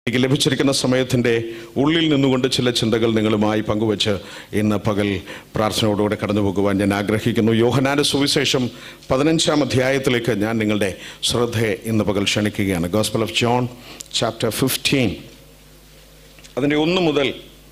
എനിക്ക് ലഭിച്ചിരിക്കുന്ന സമയത്തിൻ്റെ ഉള്ളിൽ നിന്നുകൊണ്ട് ചില ചിന്തകൾ നിങ്ങളുമായി പങ്കുവച്ച് ഇന്ന് പകൽ പ്രാർത്ഥനയോടുകൂടെ കടന്നു പോകുവാൻ ഞാൻ ആഗ്രഹിക്കുന്നു യോഹനാന്റെ സുവിശേഷം പതിനഞ്ചാം അധ്യായത്തിലേക്ക് ഞാൻ നിങ്ങളുടെ ശ്രദ്ധയെ ഇന്ന് പകൽ ക്ഷണിക്കുകയാണ് gospel of John chapter fifteen അതിൻ്റെ ഒന്ന് മുതൽ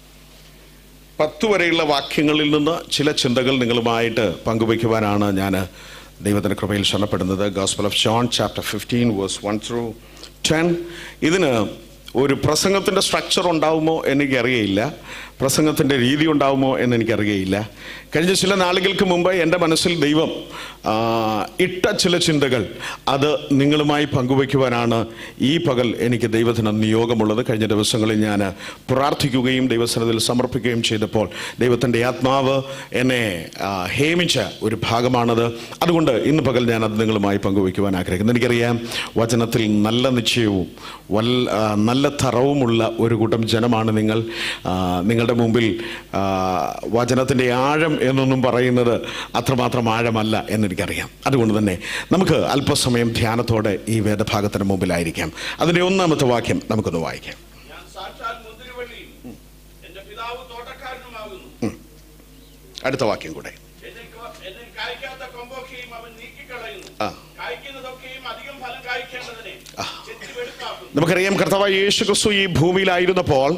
പത്ത് വരെയുള്ള വാക്യങ്ങളിൽ നിന്ന് ചില ചിന്തകൾ നിങ്ങളുമായിട്ട് പങ്കുവയ്ക്കുവാനാണ് ഞാൻ ദൈവത്തിൻ്റെ കൃപയിൽ ശരണപ്പെടുന്നത് gospel of John chapter fifteen verse one through ten ഇതിന് ഒരു പ്രസംഗത്തിൻ്റെ സ്ട്രക്ചർ ഉണ്ടാവുമോ എനിക്കറിയയില്ല പ്രസംഗത്തിൻ്റെ രീതി ഉണ്ടാവുമോ എന്ന് എനിക്കറിയയില്ല കഴിഞ്ഞ ചില നാളുകൾക്ക് മുമ്പ് എൻ്റെ മനസ്സിൽ ദൈവം ആ, ഇട്ട ചില ചിന്തകൾ അത് നിങ്ങളുമായി പങ്കുവയ്ക്കുവാനാണ് ഈ പകൽ എനിക്ക് ദൈവത്തിന് നിയോഗമുള്ളത് കഴിഞ്ഞ ദിവസങ്ങളിൽ ഞാൻ പ്രാർത്ഥിക്കുകയും ദൈവസനത്തിൽ സമർപ്പിക്കുകയും ചെയ്തപ്പോൾ ദൈവത്തിൻ്റെ ആത്മാവ് എന്നെ ആ, ഹേമിച്ച ഒരു ഭാഗമാണത് അതുകൊണ്ട് ഇന്ന് പകൽ ഞാൻ അത് നിങ്ങളുമായി പങ്കുവയ്ക്കുവാൻ ആഗ്രഹിക്കുന്നു എനിക്കറിയാം വചനത്തിൽ നല്ല നിശ്ചയവും വൽ ആ, നല്ല തറവുമുള്ള ഒരു കൂട്ടം ജനമാണ് നിങ്ങൾ ആ, നിങ്ങളുടെ മുമ്പിൽ ആ, വചനത്തിൻ്റെ ആഴം എന്നൊന്നും പറയുന്നത് അത്രമാത്രം ആഴമല്ല എന്നെനിക്കറിയാം അതുകൊണ്ട് തന്നെ നമുക്ക് അല്പസമയം ധ്യാനത്തോടെ ഈ വേദഭാഗത്തിന് മുമ്പിലായിരിക്കാം അതിൻ്റെ ഒന്നാമത്തെ വാക്യം നമുക്കൊന്ന് വായിക്കാം ഞാൻ സാക്ഷാൽ മുന്തിരിവള്ളിയും എന്റെ പിതാവ് തോട്ടക്കാരനുമാകുന്നു അടുത്ത വാക്യം കൂടെ എന്നിൽ കൊ- എന്നിൽ കായ്ക്കാത്ത കൊമ്പൊക്കെയും അവൻ നീക്കിക്കളയുന്നു ആ. കായ്ക്കുന്നതൊക്കെയും അധികം ഫലം കായ്ക്കേണ്ടതിനെ ചെത്തി വെടുപ്പാക്കുന്നു നമുക്കറിയാം കർത്താവായ യേശു ക്രിസ്തു ഈ ഭൂമിയിലായിരുന്നപ്പോൾ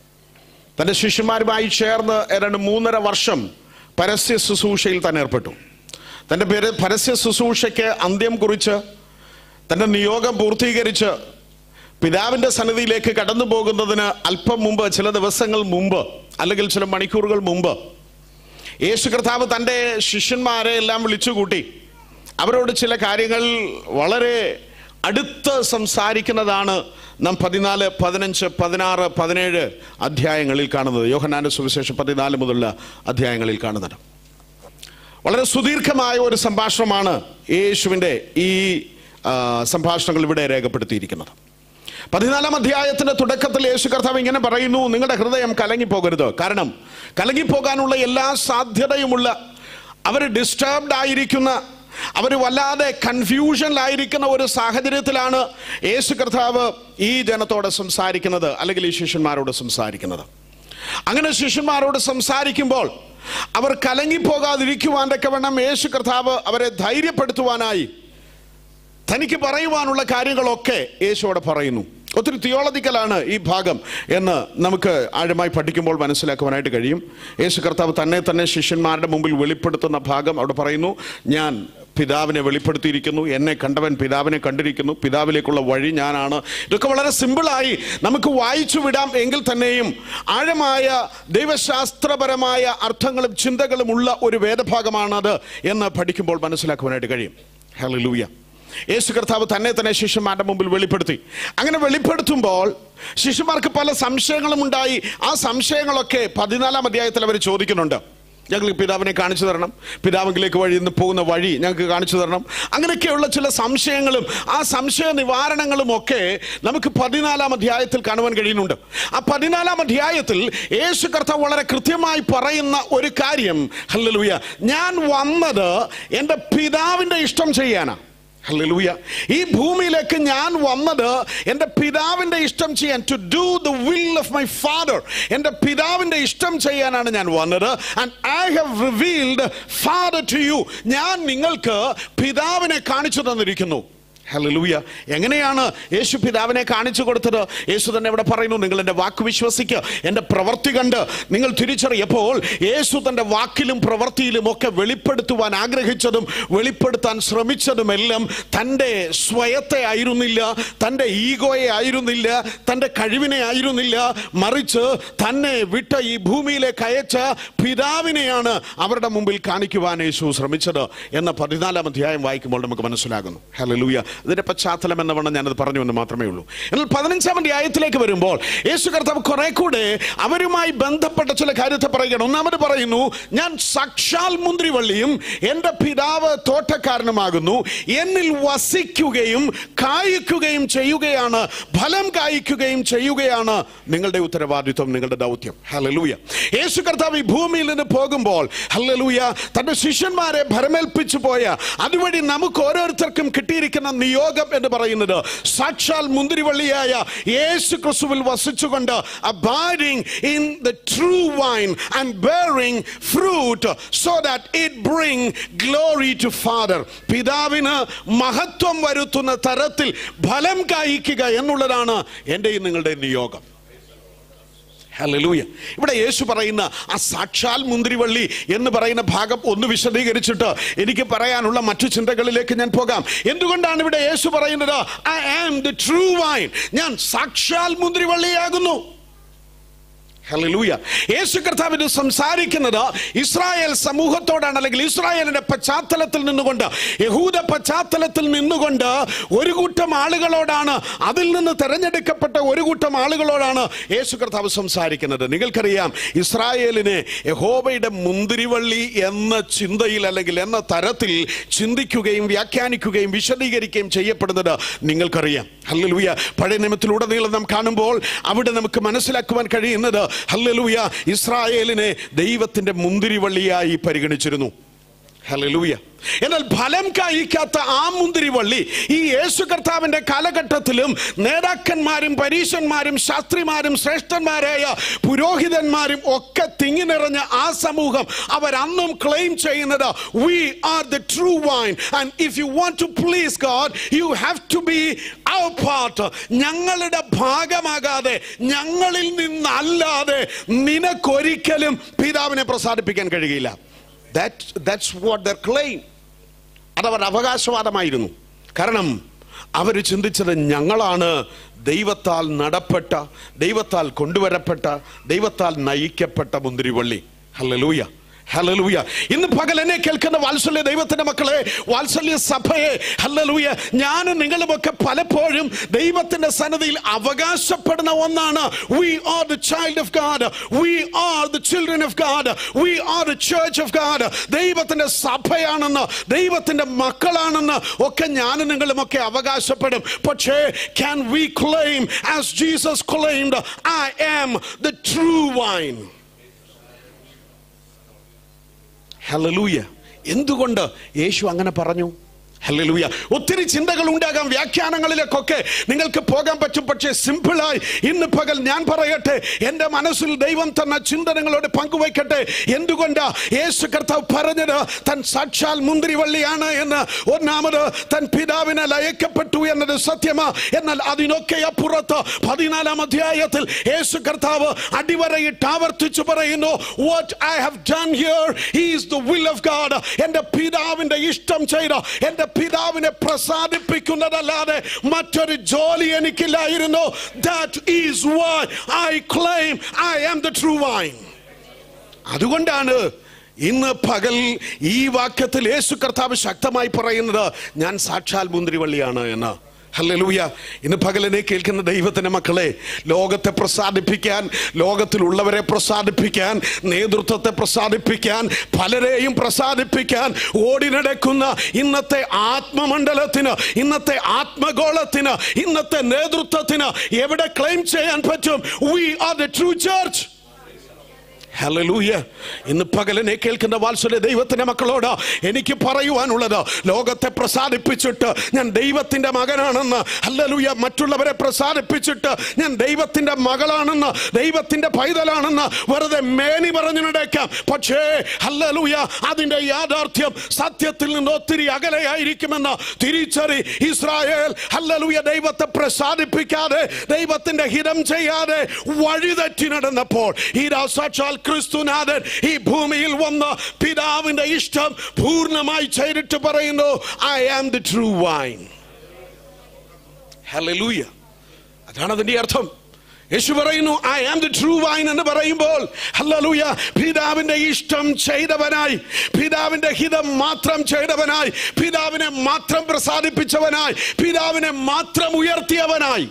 തൻ്റെ ശിഷ്യന്മാരുമായി ചേർന്ന് ഏതാണ്ട് മൂന്നര വർഷം പരസ്യ ശുശ്രൂഷയിൽ തന്നെ ഏർപ്പെട്ടു തൻ്റെ പേര് പരസ്യ ശുശ്രൂഷയ്ക്ക് അന്ത്യം കുറിച്ച് തൻ്റെ നിയോഗം പൂർത്തീകരിച്ച് പിതാവിൻ്റെ സന്നിധിയിലേക്ക് കടന്നു പോകുന്നതിന് അല്പം മുമ്പ് ചില ദിവസങ്ങൾ മുമ്പ് അല്ലെങ്കിൽ ചില മണിക്കൂറുകൾ മുമ്പ് യേശു കർത്താവ് തൻ്റെ ശിഷ്യന്മാരെ എല്ലാം വിളിച്ചുകൂട്ടി അവരോട് ചില കാര്യങ്ങൾ വളരെ അടുത്ത് സംസാരിക്കുന്നതാണ് നാം പതിനാല് പതിനഞ്ച് പതിനാറ് പതിനേഴ് അധ്യായങ്ങളിൽ കാണുന്നത് യോഹനാന്റെ സുവിശേഷം പതിനാല് മുതലുള്ള അധ്യായങ്ങളിൽ കാണുന്നത് വളരെ സുദീർഘമായ ഒരു സംഭാഷണമാണ് യേശുവിൻ്റെ ഈ ആ, സംഭാഷണങ്ങൾ ഇവിടെ രേഖപ്പെടുത്തിയിരിക്കുന്നത് പതിനാലാം അധ്യായത്തിന്റെ തുടക്കത്തിൽ യേശു കർത്താവ് ഇങ്ങനെ പറയുന്നു നിങ്ങളുടെ ഹൃദയം കലങ്ങിപ്പോകരുത് കാരണം കലങ്ങിപ്പോകാനുള്ള എല്ലാ സാധ്യതയുമുള്ള അവർ ഡിസ്റ്റർബ്ഡ് ആയിരിക്കുന്ന അവർ വല്ലാതെ കൺഫ്യൂഷനിലായിരിക്കുന്ന ഒരു സാഹചര്യത്തിലാണ് യേശു കർത്താവ് ഈ ജനത്തോട് സംസാരിക്കുന്നത് അല്ലെങ്കിൽ ഈ ശിഷ്യന്മാരോട് സംസാരിക്കുന്നത് അങ്ങനെ ശിഷ്യന്മാരോട് സംസാരിക്കുമ്പോൾ അവർ കലങ്ങിപ്പോകാതിരിക്കുവാൻ തക്കവണ്ണം യേശു കർത്താവ് അവരെ ധൈര്യപ്പെടുത്തുവാനായി തനിക്ക് പറയുവാനുള്ള കാര്യങ്ങളൊക്കെ യേശുവോടെ പറയുന്നു ഒത്തിരി തിയോളജിക്കലാണ് ഈ ഭാഗം എന്ന് നമുക്ക് ആഴമായി പഠിക്കുമ്പോൾ മനസ്സിലാക്കുവാനായിട്ട് കഴിയും യേശു കർത്താവ് തന്നെ തന്നെ ശിഷ്യന്മാരുടെ മുമ്പിൽ വെളിപ്പെടുത്തുന്ന ഭാഗം അവിടെ പറയുന്നു ഞാൻ പിതാവിനെ വെളിപ്പെടുത്തിയിരിക്കുന്നു എന്നെ കണ്ടവൻ പിതാവിനെ കണ്ടിരിക്കുന്നു പിതാവിലേക്കുള്ള വഴി ഞാനാണ് ഇതൊക്കെ വളരെ സിമ്പിളായി നമുക്ക് വായിച്ചു വിടാം എങ്കിൽ തന്നെയും ആഴമായ ദൈവശാസ്ത്രപരമായ അർത്ഥങ്ങളും ചിന്തകളും ഉള്ള ഒരു വേദഭാഗമാണത് എന്ന് പഠിക്കുമ്പോൾ മനസ്സിലാക്കുവാനായിട്ട് കഴിയും ഹല്ലേലൂയ യേശു കർത്താവ് തന്നെ തന്നെ ശിഷ്യന്മാരുടെ മുമ്പിൽ വെളിപ്പെടുത്തി അങ്ങനെ വെളിപ്പെടുത്തുമ്പോൾ ശിഷ്യന്മാർക്ക് പല സംശയങ്ങളും ഉണ്ടായി ആ സംശയങ്ങളൊക്കെ പതിനാലാം അധ്യായത്തിൽ അവർ ചോദിക്കുന്നുണ്ട് ഞങ്ങൾക്ക് പിതാവിനെ കാണിച്ചു തരണം പിതാവിലേക്ക് വഴി നിന്ന് പോകുന്ന വഴി ഞങ്ങൾക്ക് കാണിച്ചു തരണം അങ്ങനെയൊക്കെയുള്ള ചില സംശയങ്ങളും ആ സംശയ നിവാരണങ്ങളും ഒക്കെ നമുക്ക് പതിനാലാം അധ്യായത്തിൽ കാണുവാൻ കഴിയുന്നുണ്ട് ആ പതിനാലാം അധ്യായത്തിൽ യേശു കർത്താവ് വളരെ കൃത്യമായി പറയുന്ന ഒരു കാര്യം ഹല്ലേലൂയ ഞാൻ വന്നത് എൻ്റെ പിതാവിൻ്റെ ഇഷ്ടം ചെയ്യാനാണ് ഹല്ലേലൂയ ഈ ഭൂമിയിലേക്ക് ഞാൻ വന്നത് എൻ്റെ പിതാവിൻ്റെ ഇഷ്ടം ചെയ്യാൻ to do the will of my father എൻ്റെ പിതാവിൻ്റെ ഇഷ്ടം ചെയ്യാനാണ് ഞാൻ വന്നത് and I have revealed father to you ഞാൻ നിങ്ങൾക്ക് പിതാവിനെ കാണിച്ചു തന്നിരിക്കുന്നു ഹല്ലേലൂയ എങ്ങനെയാണ് യേശു പിതാവിനെ കാണിച്ചു കൊടുത്തത് യേശു തന്നെ ഇവിടെ പറയുന്നു നിങ്ങൾ എൻ്റെ വാക്ക് വിശ്വസിക്കുക എൻ്റെ പ്രവൃത്തി കണ്ട് നിങ്ങൾ തിരിച്ചറിയപ്പോൾ യേശു തൻ്റെ വാക്കിലും പ്രവൃത്തിയിലും ഒക്കെ വെളിപ്പെടുത്തുവാൻ ആഗ്രഹിച്ചതും വെളിപ്പെടുത്താൻ ശ്രമിച്ചതുമെല്ലാം തൻ്റെ സ്വയത്തെ ആയിരുന്നില്ല തൻ്റെ ഈഗോയെ ആയിരുന്നില്ല തൻ്റെ കഴിവിനെ ആയിരുന്നില്ല മറിച്ച് തന്നെ വിട്ട ഈ ഭൂമിയിലേക്ക് അയച്ച പിതാവിനെയാണ് അവരുടെ മുമ്പിൽ കാണിക്കുവാൻ യേശു ശ്രമിച്ചത് എന്ന പതിനാലാം അധ്യായം വായിക്കുമ്പോൾ നമുക്ക് മനസ്സിലാകുന്നു ഹല്ലേലൂയ ഇതിന്റെ പശ്ചാത്തലം എന്ന വണ്ണം ഞാനത് പറഞ്ഞു എന്ന് മാത്രമേ ഉള്ളൂ എന്നാൽ പതിനഞ്ചാം അധ്യായത്തിലേക്ക് വരുമ്പോൾ യേശു കർത്താവ് കുറെ കൂടെ അവരുമായി ബന്ധപ്പെട്ട ചില കാര്യത്തെ പറയുകയാണ് ഒന്നാമത് പറയുന്നു ഞാൻ സാക്ഷാൽ മുന്തിരിവള്ളിയും എൻ്റെ പിതാവ് തോട്ടക്കാരനുമാകുന്നു എന്നിൽ വസിക്കുകയും കായ്ക്കുകയും ചെയ്യുകയാണ് ഫലം കായ്ക്കുകയും ചെയ്യുകയാണ് നിങ്ങളുടെ ഉത്തരവാദിത്വം നിങ്ങളുടെ ദൗത്യം ഹല്ലേലൂയ യേശു കർത്താവ് ഈ ഭൂമിയിൽ നിന്ന് പോകുമ്പോൾ ഹല്ലേലൂയ തന്റെ ശിഷ്യന്മാരെ ഭരമേൽപ്പിച്ചു പോയ അതുവഴി നമുക്ക് ഓരോരുത്തർക്കും കിട്ടിയിരിക്കുന്ന നിയോഗം എന്ന് പറയുന്നത് സാക്ഷാൽ മുന്തിരിവള്ളിയായ യേശു ക്രിസ്തുവിൽ വസിച്ചുകൊണ്ട് abiding in the true wine and bearing fruit so that it bring glory to father പിതാവിന് മഹത്വം വരുത്തുന്ന തരത്തിൽ ഫലം കായ്ക്കുക എന്നുള്ളതാണ് എൻ്റെയും നിങ്ങളുടെ നിയോഗം ഹല്ലേലൂയ ഇവിടെ യേശു പറയുന്ന ആ സാക്ഷാൽ മുന്തിരിവള്ളി എന്ന് പറയുന്ന ഭാഗം ഒന്ന് വിശദീകരിച്ചിട്ട് എനിക്ക് പറയാനുള്ള മറ്റു ചിന്തകളിലേക്ക് ഞാൻ പോകാം എന്തുകൊണ്ടാണ് ഇവിടെ യേശു പറയുന്നത് I am the true vine ഞാൻ സാക്ഷാൽ മുന്തിരിവള്ളിയാകുന്നു ഹല്ലേലൂയ യേശു കർത്താവിന് സംസാരിക്കുന്നത് ഇസ്രായേൽ സമൂഹത്തോടാണ് അല്ലെങ്കിൽ ഇസ്രായേലിന്റെ പശ്ചാത്തലത്തിൽ നിന്നുകൊണ്ട് യഹൂദ പശ്ചാത്തലത്തിൽ നിന്നുകൊണ്ട് ഒരു കൂട്ടം ആളുകളോടാണ് അതിൽ നിന്ന് തെരഞ്ഞെടുക്കപ്പെട്ട ഒരു കൂട്ടം ആളുകളോടാണ് യേശു കർത്താവ് സംസാരിക്കുന്നത് നിങ്ങൾക്കറിയാം ഇസ്രായേലിനെ യഹോബയുടെ മുന്തിരിവള്ളി എന്ന ചിന്തയിൽ അല്ലെങ്കിൽ എന്ന തരത്തിൽ ചിന്തിക്കുകയും വ്യാഖ്യാനിക്കുകയും വിശദീകരിക്കുകയും ചെയ്യപ്പെടുന്നത് നിങ്ങൾക്കറിയാം ഹല്ലേലൂയ പഴയ നിയമത്തിലുടനീളം നാം കാണുമ്പോൾ അവിടെ നമുക്ക് മനസ്സിലാക്കുവാൻ കഴിയുന്നത് ഹല്ലേലൂയ ഇസ്രായേലിനെ ദൈവത്തിന്റെ മുന്തിരിവള്ളിയായി പരിഗണിച്ചിരുന്നു ഹല്ലേലൂയ എന്നാൽ ഫലം കായ്ക്കാത്ത ആ മുന്തിരിവള്ളി ഈ യേശു കർത്താവിന്റെ കാലഘട്ടത്തിലും നേതാക്കന്മാരും പരീശന്മാരും ശാസ്ത്രിമാരും ശ്രേഷ്ഠന്മാരായ പുരോഹിതന്മാരും ഒക്കെ തിങ്ങി നിറഞ്ഞ ആ സമൂഹം അവരന്നും ക്ലെയിം ചെയ്യുന്നത് we are the true vine and if you want to please God you have to be our part ഞങ്ങളുടെ ഭാഗമാകാതെ ഞങ്ങളിൽ നിന്നല്ലാതെ നിനക്കൊരിക്കലും പിതാവിനെ പ്രസാദിപ്പിക്കാൻ കഴിയില്ല That, that's what their claim. അതവരുടെ അവകാശവാദമായിരുന്നു കാരണം അവർ ചിന്തിച്ചത് ഞങ്ങളാണ് ദൈവത്താൽ നടപ്പെട്ട ദൈവത്താൽ കൊണ്ടുവരപ്പെട്ട ദൈവത്താൽ നയിക്കപ്പെട്ട മുന്തിരിവള്ളി ഹല്ലേലൂയ ഹല്ലേലൂയ ഇന്ന് പകൽ എന്നെ കേൾക്കുന്ന വാത്സല്യ ദൈവത്തിന്റെ മക്കളെ വാത്സല്യ സഭയെ ഹല്ലേലൂയ ഞാനും നിങ്ങളുമൊക്കെ പലപ്പോഴും ദൈവത്തിന്റെ സന്നദ്ധിയിൽ അവകാശപ്പെടുന്ന ഒന്നാണ് we are the child of God we are the children of God we are the church of God ദൈവത്തിന്റെ സഭയാണെന്ന് ദൈവത്തിന്റെ മക്കളാണെന്ന് ഒക്കെ ഞാനും നിങ്ങളുമൊക്കെ അവകാശപ്പെടും പക്ഷേ can we claim as Jesus claimed I am the true vine hallelujah എന്തുകൊണ്ട് യേശു അങ്ങനെ പറഞ്ഞു ഹല്ലേലൂയ ഒത്തിരി ചിന്തകൾ ഉണ്ടാകാം വ്യാഖ്യാനങ്ങളിലേക്കൊക്കെ നിങ്ങൾക്ക് പോകാൻ പറ്റും പക്ഷേ സിമ്പിളായി ഇന്ന് പകൽ ഞാൻ പറയട്ടെ എൻ്റെ മനസ്സിൽ ദൈവം തന്ന ചിന്തനങ്ങളോട് പങ്കുവയ്ക്കട്ടെ എന്തുകൊണ്ടാ യേശു കർത്താവ് പറഞ്ഞത് തൻ സാക്ഷാൽ മുന്തിരിവള്ളിയാണ് എന്ന് ഒന്നാമത് തൻ പിതാവിനെ ലയക്കപ്പെട്ടു എന്നത് സത്യമാ എന്നാൽ അതിനൊക്കെ അപ്പുറത്ത് പതിനാലാം അധ്യായത്തിൽ യേശു കർത്താവ് അടിവരയിട്ട് ആവർത്തിച്ചു പറയുന്നു what I have done here is the will of God എൻ്റെ പിതാവിൻ്റെ ഇഷ്ടം ചെയ്ത എൻ്റെ പിതാവിനെ പ്രസാദിപ്പിക്കുന്നതല്ലാതെ മറ്റൊരു ജോലി എനിക്കില്ലായിരുന്നു that is why I claim I am the true vine അതുകൊണ്ടാണ് ഇന്ന് പകൽ ഈ വാക്യത്തിൽ യേശു കർത്താവ് ശക്തമായി പറയുന്നത് ഞാൻ സാക്ഷാൽ മുന്തിരിവള്ളിയാണ് എന്ന് ഹല്ലേലൂയ ഇന്ന് പകലിനെ കേൾക്കുന്ന ദൈവത്തിന്റെ മക്കളെ ലോകത്തെ പ്രസാദിപ്പിക്കാൻ ലോകത്തിലുള്ളവരെ പ്രസാദിപ്പിക്കാൻ നേതൃത്വത്തെ പ്രസാദിപ്പിക്കാൻ പലരെയും പ്രസാദിപ്പിക്കാൻ ഓടി നടക്കുന്ന ഇന്നത്തെ ആത്മമണ്ഡലത്തിന് ഇന്നത്തെ ആത്മഗോളത്തിന് ഇന്നത്തെ നേതൃത്വത്തിന് എവിടെ ക്ലെയിം ചെയ്യാൻ പറ്റും we are the true church hallelujah ഇന്ന് പകലിനെ കേൾക്കുന്ന വാത്സല്യ ദൈവത്തിന്റെ മക്കളോട് എനിക്ക് പറയുവാനുള്ളത് ലോകത്തെ പ്രസാദിപ്പിച്ചിട്ട് ഞാൻ ദൈവത്തിന്റെ മകനാണെന്ന് ഹല്ലേലൂയ മറ്റുള്ളവരെ പ്രസാദിപ്പിച്ചിട്ട് ഞാൻ ദൈവത്തിന്റെ മകളാണെന്ന് ദൈവത്തിന്റെ പൈതലാണെന്ന് വെറുതെ മേനി പറഞ്ഞു നടക്കാം പക്ഷേ ഹല്ലേലൂയ അതിന്റെ യാഥാർത്ഥ്യം സത്യത്തിൽ നിന്ന് ഒത്തിരി അകലെയായിരിക്കുമെന്ന് തിരിച്ചറി ഇസ്രായേൽ ഹല്ലേലൂയ ദൈവത്തെ പ്രസാദിപ്പിക്കാതെ ദൈവത്തിന്റെ ഹിതം ചെയ്യാതെ വഴിതെറ്റി നടന്നപ്പോൾ ഈ സാക്ഷാൽ ക്രിസ്തുനാഥൻ ഈ ഭൂമിയിൽ വന്ന് പിതാവിന്റെ ഇഷ്ടം പൂർണ്ണമായി ചെയ്തിട്ട് പറയുന്നു I am the true vine hallelujah അതാണ് അതിന്റെ അർത്ഥം യേശു പറയുന്നു I am the true vine എന്ന് പറയുമ്പോൾ ഹല്ലേലൂയ പിതാവിന്റെ ഇഷ്ടം ചെയ്തവനായി പിതാവിന്റെ ഹിതം മാത്രം ചെയ്തവനായി പിതാവിനെ മാത്രം പ്രസാദിപ്പിച്ചവനായി പിതാവിനെ മാത്രം ഉയർത്തിയവനായി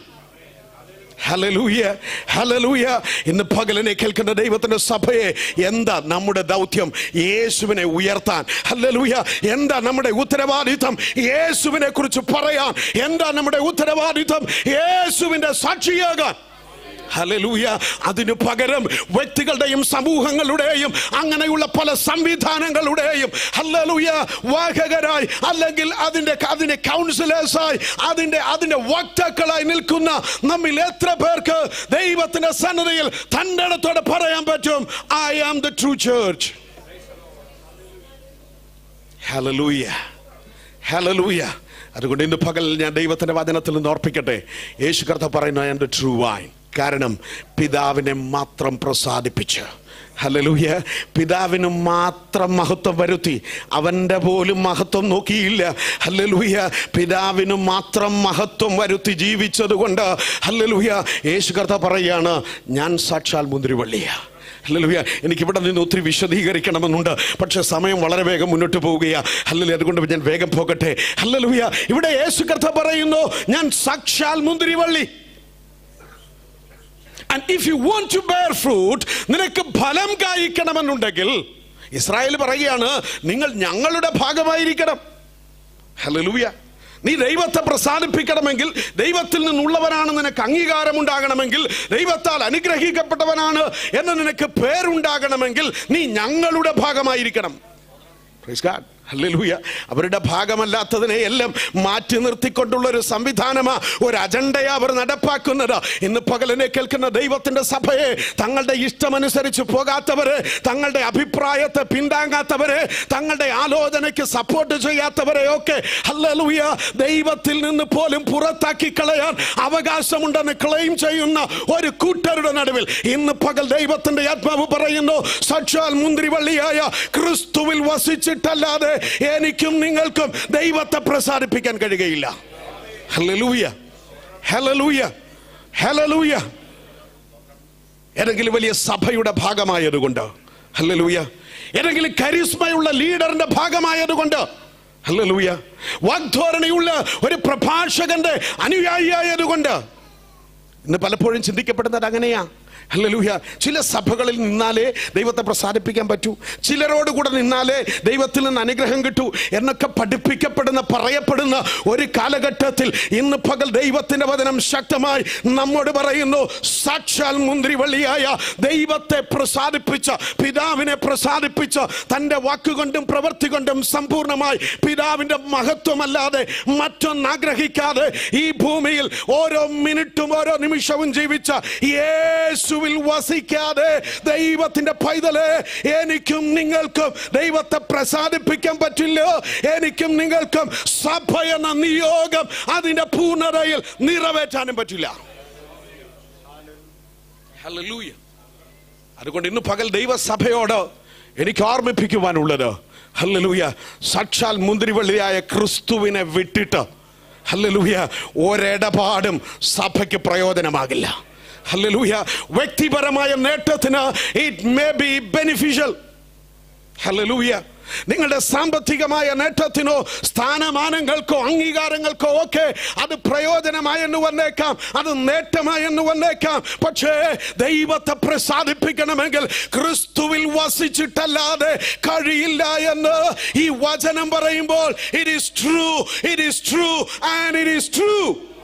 ഹലലൂയ ഹലലൂയ ഇന്ന് പകലിനെ കേൾക്കുന്ന ദൈവത്തിന്റെ സഭയെ എന്താ നമ്മുടെ ദൗത്യം യേശുവിനെ ഉയർത്താൻ ഹലലൂയ എന്താ നമ്മുടെ ഉത്തരവാദിത്വം യേശുവിനെ കുറിച്ച് പറയാൻ എന്താ നമ്മുടെ ഉത്തരവാദിത്വം യേശുവിന്റെ സാക്ഷിയാകാൻ ഹല്ലേലൂയ അതിനു പകരം വ്യക്തികളുടെയും സമൂഹങ്ങളുടെയും അങ്ങനെയുള്ള പല സംവിധാനങ്ങളുടെയും ഹല്ലേലൂയ വാഹകരായി അല്ലെങ്കിൽ അതിന്റെ അതിന്റെ കൗൺസിലേഴ്സായി അതിന്റെ അതിന്റെ വക്താക്കളായി നിൽക്കുന്ന നമ്മിൽ എത്ര പേർക്ക് ദൈവത്തിന്റെ സന്നദ്ധയിൽ തൻ്റെ ഇടത്തോടെ പറയാൻ പറ്റും I am the true church hallelujah hallelujah അതുകൊണ്ട് ഇന്ന് പകൽ ഞാൻ ദൈവത്തിന്റെ വചനത്തിൽ നിന്ന് ഓർപ്പിക്കട്ടെ യേശു കർത്ത പറയുന്ന എൻ്റെ ട്രൂ വൈൻ കാരണം പിതാവിനെ മാത്രം പ്രസാദിപ്പിച്ച് ഹലലൂയ പിതാവിന് മാത്രം മഹത്വം വരുത്തി അവൻ്റെ പോലും മഹത്വം നോക്കിയില്ല ഹല്ലലൂയ പിതാവിന് മാത്രം മഹത്വം വരുത്തി ജീവിച്ചത് കൊണ്ട് ഹല്ലലൂയ യേശു കർത്ത പറയുകയാണ് ഞാൻ സാക്ഷാൽ മുന്തിരിവള്ളിയാണ് ഹല്ലേലൂയ എനിക്ക് ഇവിടെ നിന്ന് ഒത്തിരി വിശദീകരിക്കണമെന്നുണ്ട് പക്ഷെ സമയം വളരെ വേഗം മുന്നോട്ട് പോവുകയാ ഹല്ലേലൂയ അതുകൊണ്ട് ഞാൻ വേഗം പോകട്ടെ ഹല്ലേലൂയ ഇവിടെ യേശു കർത്ത പറയുന്നു ഞാൻ സാക്ഷാൽ മുന്തിരിവള്ളി and if you want to bear fruit നിനക്ക് ഫലം കായ്ക്കണമെന്നുണ്ടെങ്കിൽ ഇസ്രായേൽ പറയുകയാണ് നിങ്ങൾ ഞങ്ങളുടെ ഭാഗമായിരിക്കണം ഹല്ലേലൂയ നീ ദൈവത്തെ പ്രസാദിപ്പിക്കണമെങ്കിൽ ദൈവത്തിൽ നിന്നുള്ളവനാണ് നിനക്ക് അംഗീകാരം ഉണ്ടാകണമെങ്കിൽ ദൈവത്താൽ അനുഗ്രഹിക്കപ്പെട്ടവനാണ് എന്ന് നിനക്ക് പേരുണ്ടാകണമെങ്കിൽ നീ ഞങ്ങളുടെ ഭാഗമായിരിക്കണം Praise God. ഹല്ലേലൂയ അവരുടെ ഭാഗമല്ലാത്തതിനെ എല്ലാം മാറ്റി നിർത്തിക്കൊണ്ടുള്ള ഒരു സംവിധാനമാ ഒരു അജണ്ടയാ അവർ നടപ്പാക്കുന്നത് ഇന്ന് പകലിനെ കേൾക്കുന്ന ദൈവത്തിന്റെ സഭയെ തങ്ങളുടെ ഇഷ്ടമനുസരിച്ച് പോകാത്തവരെ തങ്ങളുടെ അഭിപ്രായത്തെ പിന്താങ്ങാത്തവരെ തങ്ങളുടെ ആലോചനയ്ക്ക് സപ്പോർട്ട് ചെയ്യാത്തവരെ ഒക്കെ ഹല്ലേലൂയ ദൈവത്തിൽ നിന്ന് പോലും പുറത്താക്കി കളയാൻ അവകാശമുണ്ടെന്ന് ക്ലെയിം ചെയ്യുന്ന ഒരു കൂട്ടരുടെ നടുവിൽ ഇന്ന് പകൽ ദൈവത്തിന്റെ ആത്മാവ് പറയുന്നു സാക്ഷാൽ മുന്തിരിവള്ളിയായ ക്രിസ്തുവിൽ വസിച്ചിട്ടല്ലാതെ എനിക്കും നിങ്ങൾക്കും ദൈവത്തെ പ്രസാദിപ്പിക്കാൻ കഴിയുകയില്ല ഹല്ലേലൂയ ഹല്ലേലൂയ ഹല്ലേലൂയ ഏതെങ്കിലും വലിയ സഭയുടെ ഭാഗമായതുകൊണ്ട് ഹല്ലേലൂയ ഏതെങ്കിലും കരിസ്മയുള്ള ലീഡറിന്റെ ഭാഗമായതുകൊണ്ട് ഹല്ലേലൂയ വാഗ്ധോരണയുള്ള ഒരു പ്രഭാഷകന്റെ അനുയായിയായതുകൊണ്ട് ഇന്ന് പലപ്പോഴും ചിന്തിക്കപ്പെടുന്നത് അങ്ങനെയാ ഹല്ലേലൂയ ചില സഭകളിൽ നിന്നാലേ ദൈവത്തെ പ്രസാദിപ്പിക്കാൻ പറ്റൂ ചിലരോട് കൂടെ നിന്നാലേ ദൈവത്തിൽ നിന്ന് അനുഗ്രഹം കിട്ടൂ എന്നൊക്കെ പഠിപ്പിക്കപ്പെടുന്ന പറയപ്പെടുന്ന ഒരു കാലഘട്ടത്തിൽ ഇന്ന് പകൽ ദൈവത്തിന്റെ വചനം ശക്തമായി നമ്മോട് പറയുന്നു സാക്ഷാൽ മുന്തിരിവള്ളിയായ ദൈവത്തെ പ്രസാദിപ്പിച്ച പിതാവിനെ പ്രസാദിപ്പിച്ച തൻ്റെ വാക്കുകൊണ്ടും പ്രവൃത്തി കൊണ്ടും സമ്പൂർണ്ണമായി പിതാവിന്റെ മഹത്വമല്ലാതെ മറ്റൊന്ന് ആഗ്രഹിക്കാതെ ഈ ഭൂമിയിൽ ഓരോ മിനിറ്റും ഓരോ നിമിഷവും ജീവിച്ച യേശുവിൽ വസിക്കാതെ ദൈവത്തിന്റെ പൈതലെ എനിക്കും നിങ്ങൾക്കും ദൈവത്തെ പ്രസാദിപ്പിക്കാൻ പറ്റില്ല എനിക്കും നിങ്ങൾക്കും സഭ എന്ന നിയോഗം അതിന്റെ പൂർണ്ണതയിൽ നിറവേറ്റാനും പറ്റില്ല ഹല്ലേലൂയ അതുകൊണ്ട് ഇന്ന് പകൽ ദൈവസഭയോട് എനിക്ക് ഓർമ്മിപ്പിക്കുവാനുള്ളത് ഹല്ലലൂയ സാക്ഷാൽ മുന്തിരിവള്ളിയായ ക്രിസ്തുവിനെ വിട്ടിട്ട് ഹല്ലലൂയ ഒരിടപാടും സഭയ്ക്ക് പ്രയോജനമാകില്ല ഹല്ലലൂയ വ്യക്തിപരമായ നേട്ടത്തിന് it may be beneficial hallelujah നിങ്ങളുടെ സാമ്പത്തികമായ നേട്ടത്തിനോ സ്ഥാനമാനങ്ങൾക്കോ അംഗീകാരങ്ങൾക്കോ ഒക്കെ അത് പ്രയോജനമായെന്ന് വന്നേക്കാം അത് നേട്ടമായെന്ന് വന്നേക്കാം പക്ഷേ ദൈവത്തെ പ്രസാദിപ്പിക്കണമെങ്കിൽ ക്രിസ്തുവിൽ വസിച്ചിട്ടല്ലാതെ കഴിയില്ല എന്ന് ഈ വചനം പറയുമ്പോൾ it is true it is true and it is true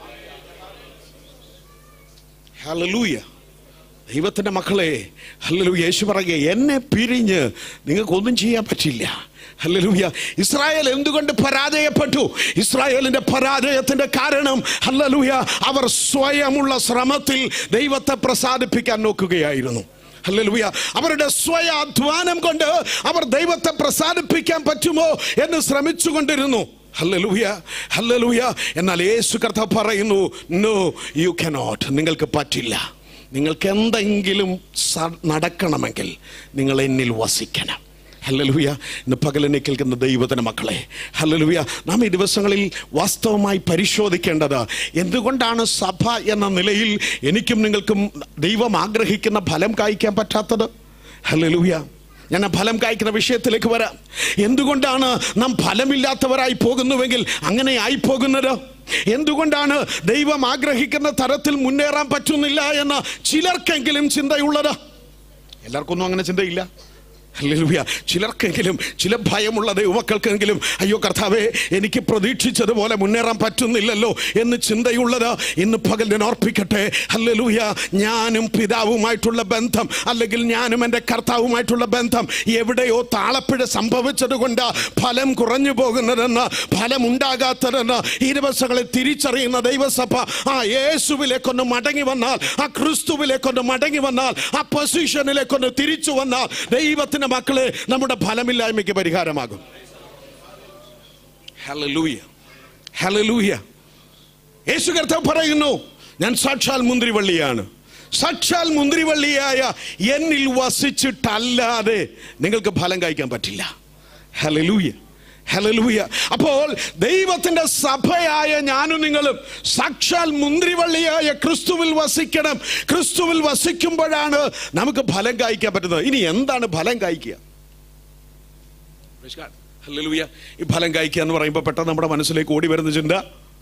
hallelujah ദൈവത്തിന്റെ മക്കളെ ഹല്ലലൂയ യേശു പറയുക എന്നെ പിരിഞ്ഞ് നിങ്ങൾക്കൊന്നും ചെയ്യാൻ പറ്റില്ല ഹല്ലലൂയ ഇസ്രായേൽ എന്തുകൊണ്ട് പരാജയപ്പെട്ടു ഇസ്രായേലിന്റെ പരാജയത്തിന്റെ കാരണം ഹല്ലലൂയ അവർ സ്വയമുള്ള ശ്രമത്തിൽ ദൈവത്തെ പ്രസാദിപ്പിക്കാൻ നോക്കുകയായിരുന്നു ഹല്ലേലൂയ അവരുടെ സ്വയ അധ്വാനം കൊണ്ട് അവർ ദൈവത്തെ പ്രസാദിപ്പിക്കാൻ പറ്റുമോ എന്ന് ശ്രമിച്ചുകൊണ്ടിരുന്നു ഹല്ലലൂയ ഹല്ലലൂയ എന്നാൽ യേശു കർത്താവ് പറയുന്നു നോ യു കനോട്ട് നിങ്ങൾക്ക് പറ്റില്ല നിങ്ങൾക്ക് എന്തെങ്കിലും സ- നടക്കണമെങ്കിൽ നിങ്ങൾ എന്നിൽ വസിക്കണം ഹല്ലലൂയ ഇന്ന് പകലിനെ കേൾക്കുന്ന ദൈവത്തിന് മക്കളെ ഹല്ലലൂയ നാം ഈ ദിവസങ്ങളിൽ വാസ്തവമായി പരിശോധിക്കേണ്ടത് എന്തുകൊണ്ടാണ് സഭ എന്ന നിലയിൽ എനിക്കും നിങ്ങൾക്കും ദൈവം ആഗ്രഹിക്കുന്ന ഫലം കായ്ക്കാൻ പറ്റാത്തത് ഹല്ലലൂയ ഞാൻ ആ ഫലം കായ്ക്കുന്ന വിഷയത്തിലേക്ക് വരാം എന്തുകൊണ്ടാണ് നാം ഫലമില്ലാത്തവരായി പോകുന്നുവെങ്കിൽ അങ്ങനെ ആയി പോകുന്നത് എന്തുകൊണ്ടാണ് ദൈവം ആഗ്രഹിക്കുന്ന തരത്തിൽ മുന്നേറാൻ പറ്റുന്നില്ല എന്ന ചിലർക്കെങ്കിലും ചിന്തയുള്ളത് എല്ലാവർക്കൊന്നും അങ്ങനെ ചിന്തയില്ല ഹല്ലേലൂയ ചിലർക്കെങ്കിലും ചില ഭയമുള്ള ദൈവമക്കൾക്കെങ്കിലും അയ്യോ കർത്താവേ എനിക്ക് പ്രതീക്ഷിച്ചതുപോലെ മുന്നേറാൻ പറ്റുന്നില്ലല്ലോ എന്ന് ചിന്തയുള്ളത് ഇന്ന് പകൽ ഞാൻ ഓർപ്പിക്കട്ടെ ഹല്ലേലൂയ ഞാനും പിതാവുമായിട്ടുള്ള ബന്ധം അല്ലെങ്കിൽ ഞാനും എൻ്റെ കർത്താവുമായിട്ടുള്ള ബന്ധം എവിടെയോ താളപ്പിഴ സംഭവിച്ചത് കൊണ്ട് ഫലം കുറഞ്ഞു പോകുന്നതെന്ന് ഫലം ഉണ്ടാകാത്തതെന്ന് ഈ ദിവസങ്ങളിൽ തിരിച്ചറിയുന്ന ദൈവസഭ ആ യേശുവിലേക്കൊന്ന് മടങ്ങി വന്നാൽ ആ ക്രിസ്തുവിലേക്കൊന്ന് മടങ്ങി വന്നാൽ ആ പൊസിഷനിലേക്കൊന്ന് തിരിച്ചു വന്നാൽ ദൈവത്തിന്റെ മക്കളെ നമ്മുടെ ഫലമില്ലായ്മയ്ക്ക് പരിഹാരമാകും ഹല്ലേലൂയ ഹല്ലേലൂയ യേശു കർത്താവ് പറയുന്നു ഞാൻ സാക്ഷാൽ മുന്തിരിവള്ളിയാണ് സാക്ഷാൽ മുന്തിരിവള്ളിയായ എന്നിൽ വസിച്ചിട്ടല്ലാതെ നിങ്ങൾക്ക് ഫലം കഴിക്കാൻ പറ്റില്ല ഹലലൂയ ഹലലൂയ അപ്പോൾ ദൈവത്തിന്റെ സഭയായ ഞാനും നിങ്ങളും സാക്ഷാൽ മുന്തിരിവള്ളിയായ ക്രിസ്തുവിൽ വസിക്കണം ക്രിസ്തുവിൽ വസിക്കുമ്പോഴാണ് നമുക്ക് ഫലം കായ്ക്കാൻ പറ്റുന്നത് ഇനി എന്താണ് ഫലം കായ്ക്കുക ഹല്ലേലൂയ ഈ ഫലം കായ്ക്കുക എന്ന് പറയുമ്പോൾ പെട്ടെന്ന് നമ്മുടെ മനസ്സിലേക്ക് ഓടി വരുന്ന ചിന്ത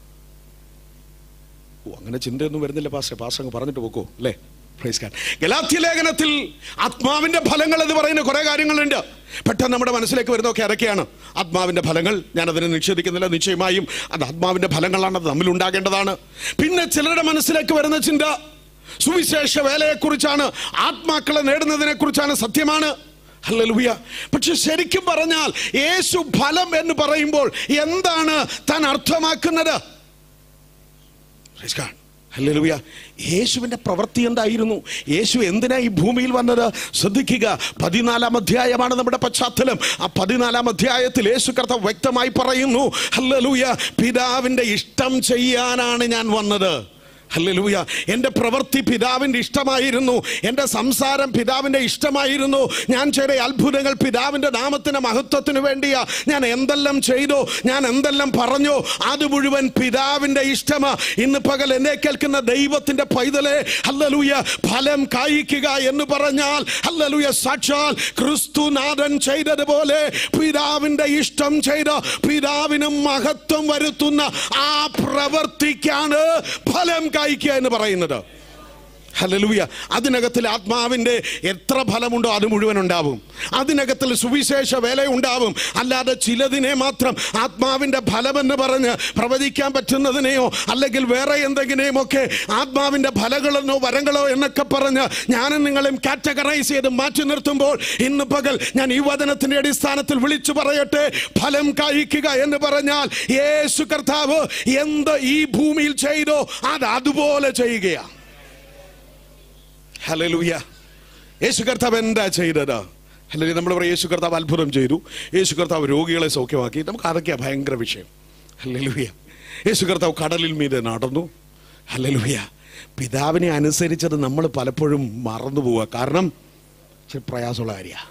ഓ അങ്ങനെ ചിന്തയൊന്നും വരുന്നില്ല പാസ്റ്റർ പാസ്റ്റർ അങ്ങ് പറഞ്ഞിട്ട് പോക്കോ അല്ലേ Praise God. ഗലാത്യ ലേഖനത്തിൽ ആത്മാവിന്റെ ഫലങ്ങൾ എന്ന് പറയുന്ന കുറെ കാര്യങ്ങളുണ്ട് പെട്ടെന്ന് നമ്മുടെ മനസ്സിലേക്ക് വരുന്നതൊക്കെ അതൊക്കെയാണ് ആത്മാവിന്റെ ഫലങ്ങൾ ഞാൻ അതിനെ നിഷേധിക്കുന്നില്ല നിശ്ചയമായും അത് ആത്മാവിന്റെ ഫലങ്ങളാണ് അത് തമ്മിൽ ഉണ്ടാകേണ്ടതാണ് പിന്നെ ചിലരുടെ മനസ്സിലേക്ക് വരുന്ന ചിന്ത സുവിശേഷ വേലയെക്കുറിച്ചാണ് ആത്മാക്കളെ നേടുന്നതിനെ കുറിച്ചാണ് സത്യമാണ് ഹല്ലേലൂയ പക്ഷെ ശരിക്കും പറഞ്ഞാൽ യേശു ഫലം എന്ന് പറയുമ്പോൾ എന്താണ് താൻ അർത്ഥമാക്കുന്നത് Praise God. ഹല്ലേലൂയ യേശുവിന്റെ പ്രവൃത്തി എന്തായിരുന്നു യേശു എന്തിനാ ഈ ഭൂമിയിൽ വന്നത് ശ്രദ്ധിക്കുക പതിനാലാം അധ്യായമാണ് നമ്മുടെ പശ്ചാത്തലം ആ പതിനാലാം അധ്യായത്തിൽ യേശു കർത്താവ് വ്യക്തമായി പറയുന്നു ഹല്ലേലൂയ പിതാവിന്റെ ഇഷ്ടം ചെയ്യാനാണ് ഞാൻ വന്നത് ഹല്ലേലൂയ എൻ്റെ പ്രവൃത്തി പിതാവിൻ്റെ ഇഷ്ടമായിരുന്നു എൻ്റെ സംസാരം പിതാവിൻ്റെ ഇഷ്ടമായിരുന്നു ഞാൻ ചെയ്ത അത്ഭുതങ്ങൾ പിതാവിൻ്റെ നാമത്തിന് മഹത്വത്തിന് വേണ്ടിയാ ഞാൻ എന്തെല്ലാം ചെയ്തു ഞാൻ എന്തെല്ലാം പറഞ്ഞു അത് മുഴുവൻ പിതാവിൻ്റെ ഇഷ്ടമാ ഇന്ന് പകൽ എന്നെ കേൾക്കുന്ന ദൈവത്തിൻ്റെ പൈതലെ ഹല്ലലൂയ ഫലം കായ്ക്കുക എന്ന് പറഞ്ഞാൽ ഹല്ലലൂയ സാക്ഷാൽ ക്രിസ്തുനാഥൻ ചെയ്തതുപോലെ പിതാവിൻ്റെ ഇഷ്ടം ചെയ്ത പിതാവിന് മഹത്വം വരുത്തുന്ന ആ പ്രവർത്തിക്കാണ് ഫലം കായ്ക്കുക എന്ന് പറയുന്നത് ഹലലൂയ അതിനകത്തിൽ ആത്മാവിൻ്റെ എത്ര ഫലമുണ്ടോ അത് മുഴുവൻ ഉണ്ടാവും അതിനകത്തിൽ സുവിശേഷ വേല ഉണ്ടാവും അല്ലാതെ ചിലതിനെ മാത്രം ആത്മാവിൻ്റെ ഫലമെന്ന് പറഞ്ഞ് പ്രവചിക്കാൻ പറ്റുന്നതിനെയോ അല്ലെങ്കിൽ വേറെ എന്തെങ്കിലെയും ഒക്കെ ആത്മാവിൻ്റെ ഫലങ്ങളെന്നോ വരങ്ങളോ എന്നൊക്കെ പറഞ്ഞ് ഞാനും നിങ്ങളും കാറ്റഗറൈസ് ചെയ്ത് മാറ്റി നിർത്തുമ്പോൾ ഇന്ന് പകൽ ഞാൻ ഈ വചനത്തിൻ്റെ അടിസ്ഥാനത്തിൽ വിളിച്ചു പറയട്ടെ ഫലം കായ്ക്കുക എന്ന് പറഞ്ഞാൽ യേശു കർത്താവ് എന്ത് ഈ ഭൂമിയിൽ ചെയ്തോ അത് അതുപോലെ ചെയ്യുകയാണ് ഹലലൂയ യേശു കർത്താവ് എന്താ ചെയ്തത് അല്ലെങ്കിൽ നമ്മൾ പറയും യേശു കർത്താവ് അത്ഭുതം ചെയ്തു യേശു കർത്താവ് രോഗികളെ സൗഖ്യമാക്കി നമുക്ക് അതൊക്കെയാണ് ഭയങ്കര വിഷയം ഹലലൂയ യേശു കർത്താവ് കടലിൽ മീതെ നടന്നു ഹലലൂയ പിതാവിനെ അനുസരിച്ചത് നമ്മൾ പലപ്പോഴും മറന്നു പോവുക കാരണം ഇച്ചിരി പ്രയാസമുള്ള കാര്യമാണ്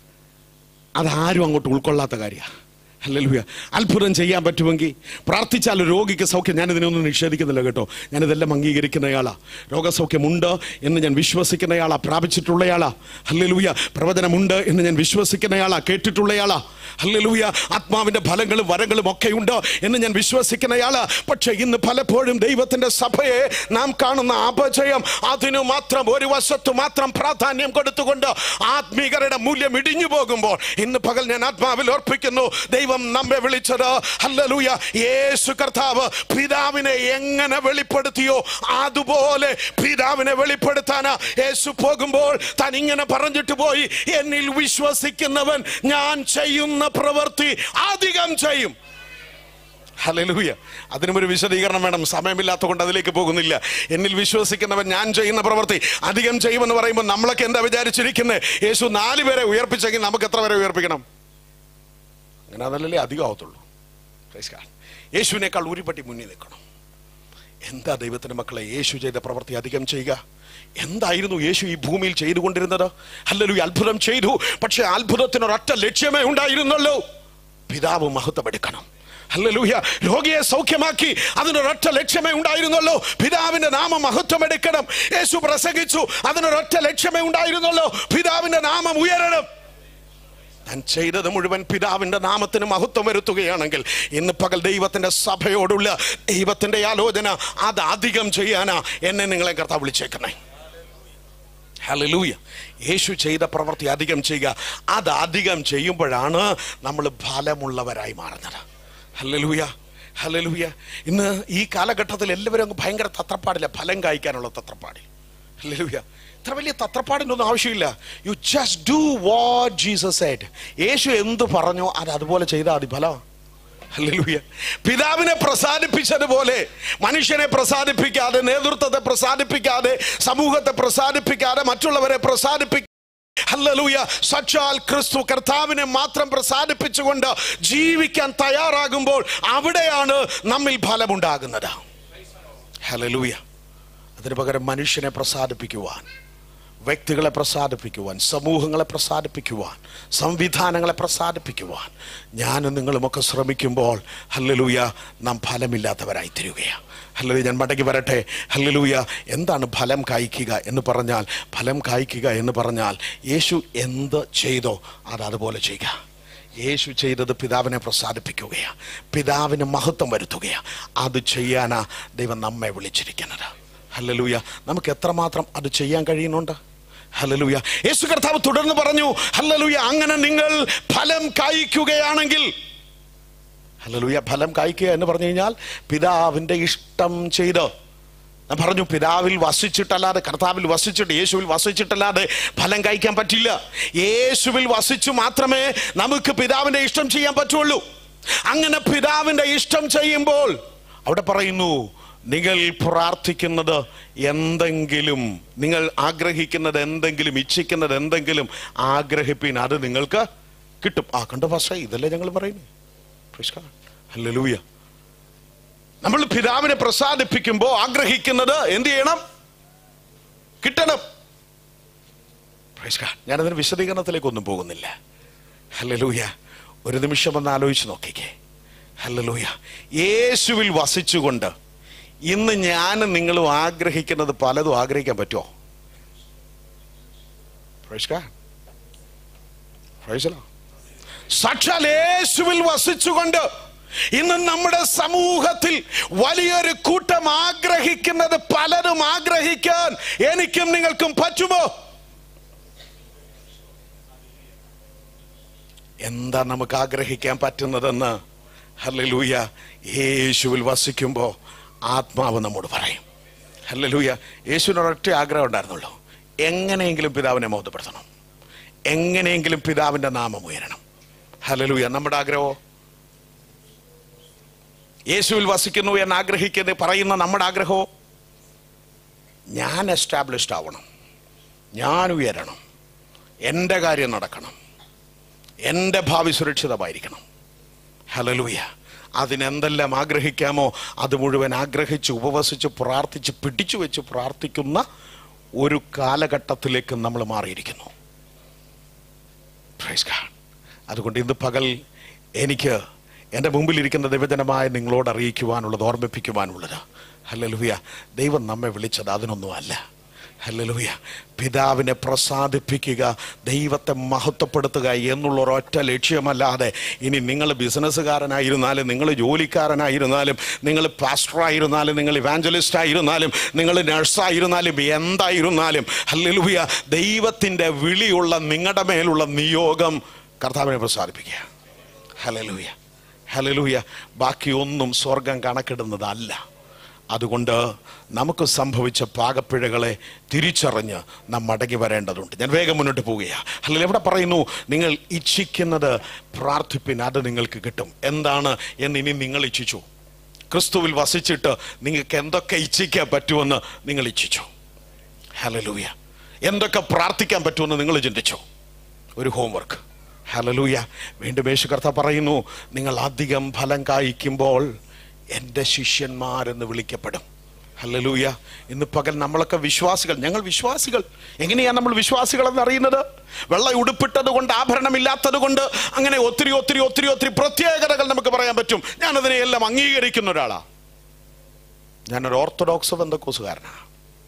അതാരും അങ്ങോട്ട് ഉൾക്കൊള്ളാത്ത കാര്യമാണ് ഹല്ലേലൂയ അത്ഭുതം ചെയ്യാൻ പറ്റുമെങ്കിൽ പ്രാർത്ഥിച്ചാൽ രോഗിക്ക് സൗഖ്യം ഞാൻ ഇതിനൊന്നും നിഷേധിക്കുന്നില്ല കേട്ടോ ഞാനിതെല്ലാം അംഗീകരിക്കുന്നയാളാ രോഗസൗഖ്യമുണ്ട് എന്ന് ഞാൻ വിശ്വസിക്കുന്നയാളാ പ്രാപിച്ചിട്ടുള്ളയാളാ ഹല്ലേലൂയ പ്രവചനമുണ്ട് എന്ന് ഞാൻ വിശ്വസിക്കുന്നയാളാ കേട്ടിട്ടുള്ളയാളാ ഹല്ലേലൂയ ആത്മാവിന്റെ ഫലങ്ങളും വരങ്ങളും ഒക്കെ ഉണ്ട് എന്ന് ഞാൻ വിശ്വസിക്കുന്നയാളാ പക്ഷെ ഇന്ന് പലപ്പോഴും ദൈവത്തിന്റെ സഭയെ നാം കാണുന്ന അപജയം അതിനു മാത്രം ഒരു വശത്ത് മാത്രം പ്രാധാന്യം കൊടുത്തുകൊണ്ട് ആത്മീകരുടെ മൂല്യം ഇടിഞ്ഞു പോകുമ്പോൾ ഇന്ന് പകൽ ഞാൻ ആത്മാവിൽ ഓർപ്പിക്കുന്നു ദൈവം നമ്മെ വിളിച്ചത് ഹല്ലേലൂയ യേശു കർത്താവ് പിതാവിനെ എങ്ങനെ വെളിപ്പെടുത്തിയോ അതുപോലെ പിതാവിനെ വെളിപ്പെടുത്താനാ യേശു പോകുമ്പോൾ താൻ ഇങ്ങനെ പറഞ്ഞിട്ട് പോയി എന്നിൽ വിശ്വസിക്കുന്നവൻ ഞാൻ ചെയ്യുന്ന പ്രവൃത്തി അധികം ചെയ്യും ഹല്ലേലൂയ അതിനും ഒരു വിശദീകരണം വേണം സമയമില്ലാത്ത കൊണ്ട് അതിലേക്ക് പോകുന്നില്ല എന്നിൽ വിശ്വസിക്കുന്നവൻ ഞാൻ ചെയ്യുന്ന പ്രവൃത്തി അധികം ചെയ്യുമെന്ന് പറയുമ്പോൾ നമ്മളൊക്കെ എന്താ വിചാരിച്ചിരിക്കുന്നത് യേശു നാല് പേരെ ഉയർപ്പിച്ചെങ്കിൽ നമുക്ക് എത്ര പേരെ ഉയർപ്പിക്കണം അങ്ങനെ അതല്ലേ അധികം ആവത്തുള്ളൂ Praise God. യേശുവിനേക്കാൾ ഉരുപട്ടി മുന്നിൽ നിൽക്കണം എന്താ ദൈവത്തിന്റെ മക്കളെ യേശു ചെയ്ത പ്രവൃത്തി അധികം ചെയ്യുക എന്തായിരുന്നു യേശു ഈ ഭൂമിയിൽ ചെയ്തുകൊണ്ടിരുന്നത് അല്ലല്ലോ അത്ഭുതം ചെയ്തു പക്ഷെ അത്ഭുതത്തിനൊരൊറ്റ ലക്ഷ്യമേ ഉണ്ടായിരുന്നുള്ളൂ പിതാവ് മഹത്വമെടുക്കണം ഹല്ലേലൂയ രോഗിയെ സൗഖ്യമാക്കി അതിനൊരൊറ്റ ലക്ഷ്യമേ ഉണ്ടായിരുന്നുള്ളൂ പിതാവിന്റെ നാമം മഹത്വമെടുക്കണം യേശു പ്രസംഗിച്ചു അതിനൊരൊറ്റ ലക്ഷ്യമേ ഉണ്ടായിരുന്നുള്ളൂ പിതാവിന്റെ നാമം ഉയരണം താൻ ചെയ്തത് മുഴുവൻ പിതാവിന്റെ നാമത്തിന് മഹത്വം വരുത്തുകയാണെങ്കിൽ ഇന്ന് പകൽ ദൈവത്തിന്റെ സഭയോടുള്ള ദൈവത്തിന്റെ ആലോചന അത് അധികം ചെയ്യാനാ എന്നെ നിങ്ങളെ കർത്താവ് വിളിച്ചേക്കണേ ഹലലൂയ യേശു ചെയ്ത പ്രവൃത്തി അധികം ചെയ്യുക അത് അധികം ചെയ്യുമ്പോഴാണ് നമ്മൾ ഫലമുള്ളവരായി മാറുന്നത് ഹലലൂയ ഹലലൂയ ഇന്ന് ഈ കാലഘട്ടത്തിൽ എല്ലാവരും അങ്ങ് ഭയങ്കര തത്രപ്പാടില്ല ഫലം കായ്ക്കാനുള്ള തത്രപ്പാടിൽ ഹലലൂയ ഇത്ര വലിയ തത്രപ്പാടിൻ്റെ ആവശ്യമില്ല you just do what Jesus ആയിട്ട് യേശു എന്ത് പറഞ്ഞോ അത് അതുപോലെ ചെയ്താൽ മതി ഫലം ഹല്ലേലൂയ പിതാവിനെ പ്രസാദിപ്പിച്ചതുപോലെ മനുഷ്യനെ പ്രസാദിപ്പിക്കാതെ നേതൃത്വത്തെ പ്രസാദിപ്പിക്കാതെ സമൂഹത്തെ പ്രസാദിപ്പിക്കാതെ മറ്റുള്ളവരെ പ്രസാദിപ്പിക്കാതെ ഹല്ലേലൂയ സച്ചാൽ ക്രിസ്തു കർത്താവിനെ മാത്രം പ്രസാദിപ്പിച്ചുകൊണ്ട് ജീവിക്കാൻ തയ്യാറാകുമ്പോൾ അവിടെയാണ് നമ്മിൽ ഫലമുണ്ടാകുന്നത് ഹല്ലേലൂയ അതിനു പകരം മനുഷ്യനെ പ്രസാദിപ്പിക്കുവാൻ വ്യക്തികളെ പ്രസാദിപ്പിക്കുവാൻ സമൂഹങ്ങളെ പ്രസാദിപ്പിക്കുവാൻ സംവിധാനങ്ങളെ പ്രസാദിപ്പിക്കുവാൻ ഞാനും നിങ്ങളുമൊക്കെ ശ്രമിക്കുമ്പോൾ ഹല്ലലൂയ നാം ഫലമില്ലാത്തവരായി തീരുകയാണ് ഹല്ലലൂയ ഞാൻ മടങ്ങി വരട്ടെ ഹല്ലലൂയ എന്താണ് ഫലം കായ്ക്കുക എന്ന് പറഞ്ഞാൽ ഫലം കായ്ക്കുക എന്ന് പറഞ്ഞാൽ യേശു എന്ത് ചെയ്തോ അത് അതുപോലെ ചെയ്യുക യേശു ചെയ്തത് പിതാവിനെ പ്രസാദിപ്പിക്കുകയാണ് പിതാവിന് മഹത്വം വരുത്തുകയാണ് അത് ചെയ്യാനാ ദൈവം നമ്മെ വിളിച്ചിരിക്കുന്നത് ഹല്ലലൂയ നമുക്ക് എത്രമാത്രം അത് ചെയ്യാൻ കഴിയുന്നുണ്ട് ഹല്ലലൂയ യേശു കർത്താവ് തുടർന്ന് പറഞ്ഞു ഹല്ലലൂയ അങ്ങനെ നിങ്ങൾ ഫലം കായ്ക്കുകയാണെങ്കിൽ ഹല്ലലൂയ ഫലം കായ്ക്കുക എന്ന് പറഞ്ഞു കഴിഞ്ഞാൽ പിതാവിൻ്റെ ഇഷ്ടം ചെയ്ത് ഞാൻ പറഞ്ഞു പിതാവിൽ വസിച്ചിട്ടല്ലാതെ കർത്താവിൽ വസിച്ചിട്ട് യേശുവിൽ വസിച്ചിട്ടല്ലാതെ ഫലം കഴിക്കാൻ പറ്റില്ല യേശുവിൽ വസിച്ചു മാത്രമേ നമുക്ക് പിതാവിൻ്റെ ഇഷ്ടം ചെയ്യാൻ പറ്റുള്ളൂ അങ്ങനെ പിതാവിൻ്റെ ഇഷ്ടം ചെയ്യുമ്പോൾ അവിടെ പറയുന്നു നിങ്ങൾ പ്രാർത്ഥിക്കുന്നത് എന്തെങ്കിലും നിങ്ങൾ ആഗ്രഹിക്കുന്നത് എന്തെങ്കിലും ഇച്ഛിക്കുന്നത് എന്തെങ്കിലും ആഗ്രഹിപ്പിൻ അത് നിങ്ങൾക്ക് കിട്ടും ആ കണ്ടു പക്ഷേ ഇതല്ലേ ഞങ്ങൾ പറയുന്നത് ഹല്ലേലൂയ നമ്മൾ പിതാവിനെ പ്രസാദിപ്പിക്കുമ്പോൾ ആഗ്രഹിക്കുന്നത് എന്ത് ചെയ്യണം കിട്ടണം Praise God. ഞാനതിന് വിശദീകരണത്തിലേക്കൊന്നും പോകുന്നില്ല ഹല്ലലൂയ ഒരു നിമിഷം ഒന്ന് ആലോചിച്ച് നോക്കിക്കേ ഹല്ലലൂയ യേശുവിൽ വസിച്ചുകൊണ്ട് ഇന്ന് ഞാനും നിങ്ങളും ആഗ്രഹിക്കുന്നത് പലതും ആഗ്രഹിക്കാൻ പറ്റുമോ Praise God. Praise the Lord. സാക്ഷാൽ യേശുവിൽ വസിച്ചുകൊണ്ട് ഇന്ന് നമ്മുടെ സമൂഹത്തിൽ വലിയൊരു കൂട്ടം ആഗ്രഹിക്കുന്നത് പലരും ആഗ്രഹിക്കാൻ എനിക്കും നിങ്ങൾക്കും പറ്റുമോ എന്താ നമുക്ക് ആഗ്രഹിക്കാൻ പറ്റുന്നതെന്ന് ഹല്ലലൂയ യേശുവിൽ വസിക്കുമ്പോൾ ആത്മാവ് നമ്മോട് പറയും ഹല്ലലൂയ യേശുവിന് ഒരൊറ്റ ആഗ്രഹം ഉണ്ടായിരുന്നുള്ളൂ എങ്ങനെയെങ്കിലും പിതാവിനെ മോദപ്പെടുത്തണം എങ്ങനെയെങ്കിലും പിതാവിൻ്റെ നാമം ഉയരണം ഹലലൂയ നമ്മുടെ ആഗ്രഹമോ യേശുവിൽ വസിക്കുന്നു എന്ന് ആഗ്രഹിക്കുന്നത് പറയുന്ന നമ്മുടെ ആഗ്രഹമോ ഞാൻ എസ്റ്റാബ്ലിഷ്ഡ് ആവണം ഞാൻ ഉയരണം എൻ്റെ കാര്യം നടക്കണം എൻ്റെ ഭാവി സുരക്ഷിതമായിരിക്കണം ഹലലൂയ അതിനെന്തെല്ലാം ആഗ്രഹിക്കാമോ അത് മുഴുവൻ ആഗ്രഹിച്ച് ഉപവസിച്ച് പ്രാർത്ഥിച്ച് പിടിച്ചു വെച്ച് പ്രാർത്ഥിക്കുന്ന ഒരു കാലഘട്ടത്തിലേക്ക് നമ്മൾ മാറിയിരിക്കുന്നു Praise God. അതുകൊണ്ട് ഇന്ന് പകൽ എനിക്ക് എൻ്റെ മുമ്പിലിരിക്കുന്ന ദൈവജനമായ നിങ്ങളോട് അറിയിക്കുവാനുള്ളത് ഓർമ്മിപ്പിക്കുവാനുള്ളത് ഹല്ലലുഹ്യ ദൈവം നമ്മെ വിളിച്ചത് അതിനൊന്നുമല്ല ഹല്ലലുഹ്യ പിതാവിനെ പ്രസാദിപ്പിക്കുക ദൈവത്തെ മഹത്വപ്പെടുത്തുക എന്നുള്ള ഒരൊറ്റ ലക്ഷ്യമല്ലാതെ ഇനി നിങ്ങൾ ബിസിനസ്സുകാരനായിരുന്നാലും നിങ്ങൾ ജോലിക്കാരനായിരുന്നാലും നിങ്ങൾ പാസ്റ്ററായിരുന്നാലും നിങ്ങൾ ഇവാഞ്ചലിസ്റ്റ് ആയിരുന്നാലും നിങ്ങൾ നഴ്സായിരുന്നാലും എന്തായിരുന്നാലും ഹല്ലലുഹ്യ ദൈവത്തിൻ്റെ വിളിയുള്ള നിങ്ങളുടെ മേലുള്ള നിയോഗം കർത്താവിനെ പ്രസാദിപ്പിക്കുക ഹലലൂയ ഹലലൂയ ബാക്കിയൊന്നും സ്വർഗം കണക്കിടുന്നതല്ല അതുകൊണ്ട് നമുക്ക് സംഭവിച്ച പാകപ്പിഴകളെ തിരിച്ചറിഞ്ഞ് നാം മടങ്ങി വരേണ്ടതുണ്ട് ഞാൻ വേഗം മുന്നോട്ട് പോവുകയാണ് അല്ലെങ്കിൽ എവിടെ പറയുന്നു നിങ്ങൾ ഇച്ഛിക്കുന്നത് പ്രാർത്ഥിപ്പിൻ അത് നിങ്ങൾക്ക് കിട്ടും എന്താണ് എന്ന് ഇനി നിങ്ങൾ ഇച്ഛിച്ചു ക്രിസ്തുവിൽ വസിച്ചിട്ട് നിങ്ങൾക്ക് എന്തൊക്കെ ഇച്ഛിക്കാൻ പറ്റുമെന്ന് നിങ്ങൾ ഇച്ഛിച്ചു ഹലലൂയ എന്തൊക്കെ പ്രാർത്ഥിക്കാൻ പറ്റുമെന്ന് നിങ്ങൾ ചിന്തിച്ചു ഒരു ഹോംവർക്ക് ഹലലൂയ വീണ്ടും യേശു കർത്ത പറയുന്നു നിങ്ങൾ അധികം ഫലം കായ്ക്കുമ്പോൾ എൻ്റെ ശിഷ്യന്മാരെന്ന് വിളിക്കപ്പെടും ഹലലൂയ ഇന്ന് പകൽ നമ്മളൊക്കെ വിശ്വാസികൾ ഞങ്ങൾ വിശ്വാസികൾ എങ്ങനെയാണ് നമ്മൾ വിശ്വാസികൾ എന്ന് അറിയുന്നത് വെള്ള ഉടുപ്പിട്ടത് കൊണ്ട് ആഭരണമില്ലാത്തത് കൊണ്ട് അങ്ങനെ ഒത്തിരി ഒത്തിരി ഒത്തിരി ഒത്തിരി പ്രത്യേകതകൾ നമുക്ക് പറയാൻ പറ്റും ഞാനതിനെ എല്ലാം അംഗീകരിക്കുന്ന ഒരാളാ ഞാനൊരു ഓർത്തഡോക്സ് ബന്ധക്കോസുകാരനാണ്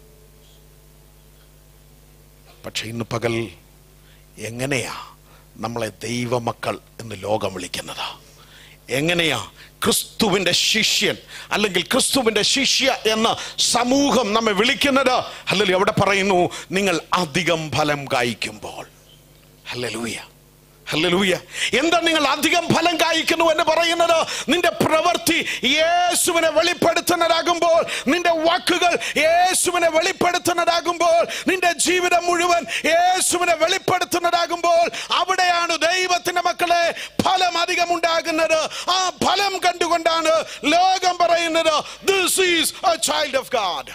പക്ഷെ ഇന്ന് പകൽ എങ്ങനെയാ നമ്മളെ ദൈവമക്കൾ എന്ന് ലോകം വിളിക്കുന്നത് എങ്ങനെയാ ക്രിസ്തുവിന്റെ ശിഷ്യൻ അല്ലെങ്കിൽ ക്രിസ്തുവിന്റെ ശിഷ്യ എന്ന സമൂഹം നമ്മെ വിളിക്കുന്നത് അല്ലെങ്കിൽ അവിടെ പറയുന്നു നിങ്ങൾ അധികം ഫലം കായ്ക്കുമ്പോൾ ഹല്ലേലൂയ ഹല്ലേലൂയ എന്താ നിങ്ങൾ അധികം ഫലം കായ്ക്കുന്നു എന്ന് പറയുന്നത് നിന്റെ പ്രവൃത്തി യേശുവിനെ വെളിപ്പെടുത്തുന്നതാകുമ്പോൾ നിന്റെ വാക്കുകൾ യേശുവിനെ വെളിപ്പെടുത്തുന്നതാകുമ്പോൾ നിന്റെ ജീവിതം മുഴുവൻ യേശുവിനെ വെളിപ്പെടുത്തുന്നതാകുമ്പോൾ അവിടെയാണ് ദൈവത്തിന്റെ മക്കളെ ഫലം അധികം ഉണ്ടാകുന്നത് ആ ഫലം കണ്ടുകൊണ്ടാണ് ലോകം പറയുന്നത് this is a child of God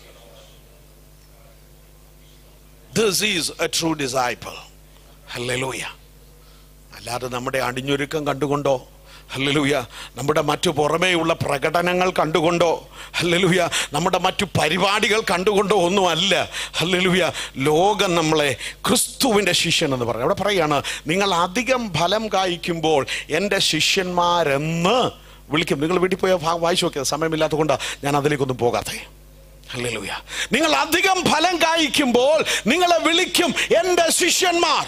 this is a true disciple hallelujah അല്ലാതെ നമ്മുടെ അടിഞ്ഞൊരുക്കം കണ്ടുകൊണ്ടോ ഹല്ലേലൂയ നമ്മുടെ മറ്റു പുറമേയുള്ള പ്രകടനങ്ങൾ കണ്ടുകൊണ്ടോ ഹല്ലേലൂയ നമ്മുടെ മറ്റു പരിപാടികൾ കണ്ടുകൊണ്ടോ ഒന്നുമല്ല ഹല്ലേലൂയ ലോകം നമ്മളെ ക്രിസ്തുവിൻ്റെ ശിഷ്യൻ എന്ന് പറയും അവിടെ പറയാണ് നിങ്ങൾ അധികം ഫലം കായ്ക്കുമ്പോൾ എൻ്റെ ശിഷ്യന്മാരെന്ന് വിളിക്കും നിങ്ങൾ വീട്ടിൽ പോയ ഭാഗം വായിച്ചു നോക്കിയത് സമയമില്ലാത്തതുകൊണ്ടാണ് ഞാൻ അതിലേക്കൊന്നും പോകാത്തേ ഹല്ലേലൂയ നിങ്ങൾ അധികം ഫലം കായ്ക്കുമ്പോൾ നിങ്ങളെ വിളിക്കും എൻ്റെ ശിഷ്യന്മാർ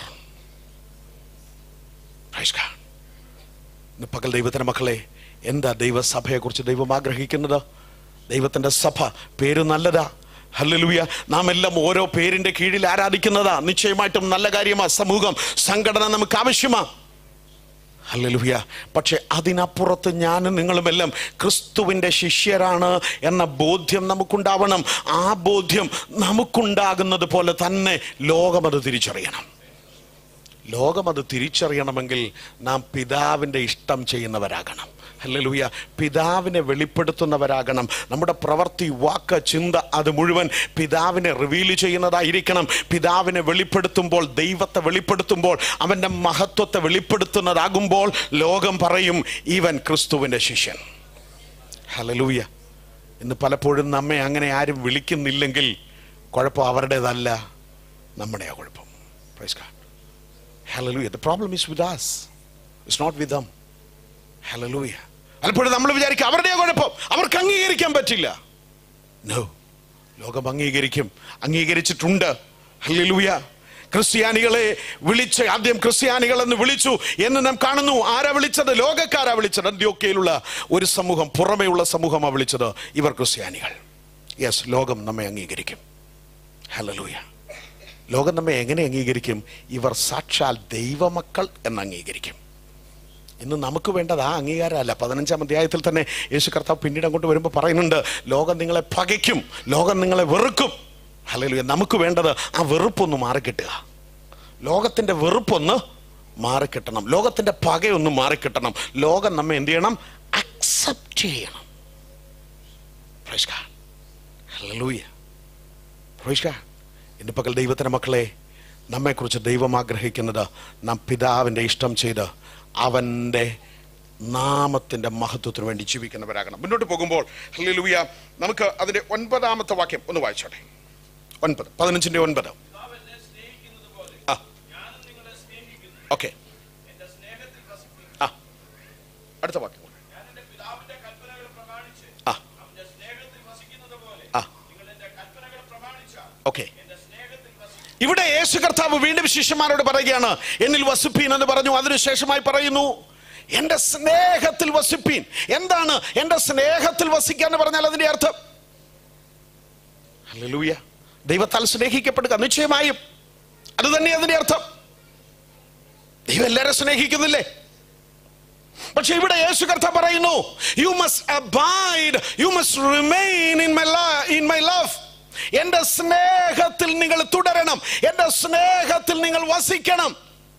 Praise God. ഇന്ന് പകൽ ദൈവത്തിന്റെ മക്കളെ എന്താ ദൈവസഭയെക്കുറിച്ച് ദൈവം ആഗ്രഹിക്കുന്നത് ദൈവത്തിന്റെ സഭ പേര് നല്ലതാ ഹല്ലേലൂയ നാം എല്ലാം ഓരോ പേരിന്റെ കീഴിൽ ആരാധിക്കുന്നതാ നിശ്ചയമായിട്ടും നല്ല കാര്യമാ സമൂഹം സംഘടന നമുക്ക് ആവശ്യമാ ഹല്ലേലൂയ പക്ഷെ അതിനപ്പുറത്ത് ഞാനും നിങ്ങളുമെല്ലാം ക്രിസ്തുവിൻ്റെ ശിഷ്യരാണ് എന്ന ബോധ്യം നമുക്കുണ്ടാവണം ആ ബോധ്യം നമുക്കുണ്ടാകുന്നത് പോലെ തന്നെ ലോകം അത് തിരിച്ചറിയണം ലോകം അത് തിരിച്ചറിയണമെങ്കിൽ നാം പിതാവിൻ്റെ ഇഷ്ടം ചെയ്യുന്നവരാകണം ഹല്ലേലൂയ പിതാവിനെ വെളിപ്പെടുത്തുന്നവരാകണം നമ്മുടെ പ്രവൃത്തി വാക്ക് ചിന്ത അത് മുഴുവൻ പിതാവിനെ റിവീൽ ചെയ്യുന്നതായിരിക്കണം പിതാവിനെ വെളിപ്പെടുത്തുമ്പോൾ ദൈവത്തെ വെളിപ്പെടുത്തുമ്പോൾ അവൻ്റെ മഹത്വത്തെ വെളിപ്പെടുത്തുന്നതാകുമ്പോൾ ലോകം പറയും ഇവൻ ക്രിസ്തുവിൻ്റെ ശിഷ്യൻ ഹല്ലേലൂയ ഇന്ന് പലപ്പോഴും നമ്മെ അങ്ങനെ ആരും വിളിക്കുന്നില്ലെങ്കിൽ കുഴപ്പം അവരുടേതല്ല നമ്മുടെയാ കുഴപ്പം praise God Hallelujah. The problem is with us. It's not with them. Hallelujah. പലപ്പോഴും നമ്മൾ വിചാരിക്കും അവരുടെ കുഴപ്പം അവർക്ക് അംഗീകരിക്കാൻ പറ്റില്ല നോ ലോകം അംഗീകരിക്കും അംഗീകരിച്ചിട്ടുണ്ട് ഹല്ലേലൂയ ക്രിസ്ത്യാനികളെ വിളിച്ച് ആദ്യം ക്രിസ്ത്യാനികൾ എന്ന് വിളിച്ചു എന്ന് നാം കാണുന്നു ആരാ വിളിച്ചത് ലോകക്കാരാ വിളിച്ചത് അന്ത്യോക്കയിലുള്ള ഒരു സമൂഹം പുറമെയുള്ള സമൂഹമാ വിളിച്ചത് ഇവർ ക്രിസ്ത്യാനികൾ യെസ് ലോകം നമ്മെ അംഗീകരിക്കും ഹല്ലേലൂയ ലോകം നമ്മെ എങ്ങനെ അംഗീകരിക്കും ഇവർ സാക്ഷാൽ ദൈവമക്കൾ എന്ന് അംഗീകരിക്കും ഇന്ന് നമുക്ക് വേണ്ടത് ആ അംഗീകാരമല്ല പതിനഞ്ചാം അധ്യായത്തിൽ തന്നെ യേശു കർത്താവ് പിന്നീട് അങ്ങോട്ട് വരുമ്പോൾ പറയുന്നുണ്ട് ലോകം നിങ്ങളെ പകയ്ക്കും ലോകം നിങ്ങളെ വെറുക്കും അല്ലെങ്കിൽ നമുക്ക് വേണ്ടത് ആ വെറുപ്പൊന്ന് മാറിക്കിട്ടുക ലോകത്തിൻ്റെ വെറുപ്പൊന്ന് മാറിക്കിട്ടണം ലോകത്തിൻ്റെ പകയൊന്ന് മാറിക്കിട്ടണം ലോകം നമ്മെ എന്ത് ചെയ്യണം അക്സെപ്റ്റ് ചെയ്യണം Praise God. Hallelujah. Praise God. ഇന്ന് പകൽ ദൈവത്തിൻ്റെ മക്കളെ നമ്മെക്കുറിച്ച് ദൈവം ആഗ്രഹിക്കുന്നത് നാം പിതാവിൻ്റെ ഇഷ്ടം ചെയ്ത് അവൻ്റെ നാമത്തിൻ്റെ മഹത്വത്തിന് വേണ്ടി ജീവിക്കുന്നവരാകണം മുന്നോട്ട് പോകുമ്പോൾ ഹല്ലേലൂയ നമുക്ക് അതിൻ്റെ ഒൻപതാമത്തെ വാക്യം ഒന്ന് വായിച്ചോട്ടെ ഒൻപത് പതിനഞ്ചിൻ്റെ ഒൻപത് പിതാവ് എന്നെ സ്നേഹിക്കുന്നത് പോലെ ആ ഞാനും നിങ്ങളെ സ്നേഹിക്കുന്നു ഓക്കെ എന്റെ സ്നേഹത്തിൽ വസിപ്പിൻ ആ അടുത്ത വാക്യം ഞാൻ എന്റെ പിതാവിന്റെ കൽപ്പനകൾ പ്രമാണിച്ച് ആ അവന്റെ സ്നേഹത്തിൽ വസിക്കുന്നത് പോലെ ആ നിങ്ങൾ എന്റെ കൽപ്പനകൾ പ്രമാണിച്ചാൽ ഓക്കെ എന്റെ സ്നേഹത്തിൽ വസിക്കും ഇവിടെ യേശു കർത്താവ് വീണ്ടും ശിഷ്യന്മാരോട് പറയുകയാണ് എന്നിൽ വസിപ്പീൻ എന്ന് പറഞ്ഞു അതിനുശേഷമായി പറയുന്നു എന്റെ സ്നേഹത്തിൽ വസിപ്പീൻ എന്താണ് എന്റെ സ്നേഹത്തിൽ വസിക്കുക എന്ന് പറഞ്ഞാൽ അതിന്റെ അർത്ഥം ഹല്ലേലൂയ ദൈവത്താൽ സ്നേഹിക്കപ്പെടുക നിശ്ചയമായും അത് തന്നെ അതിന്റെ അർത്ഥം ദൈവം എല്ലാവരും സ്നേഹിക്കുന്നില്ലേ പക്ഷെ ഇവിടെ യേശു കർത്താവ് പറയുന്നു you must abide you must remain in my in my love എന്റെ സ്നേഹത്തിൽ നിങ്ങൾ തുടരണം എന്റെ സ്നേഹത്തിൽ നിങ്ങൾ വസിക്കണം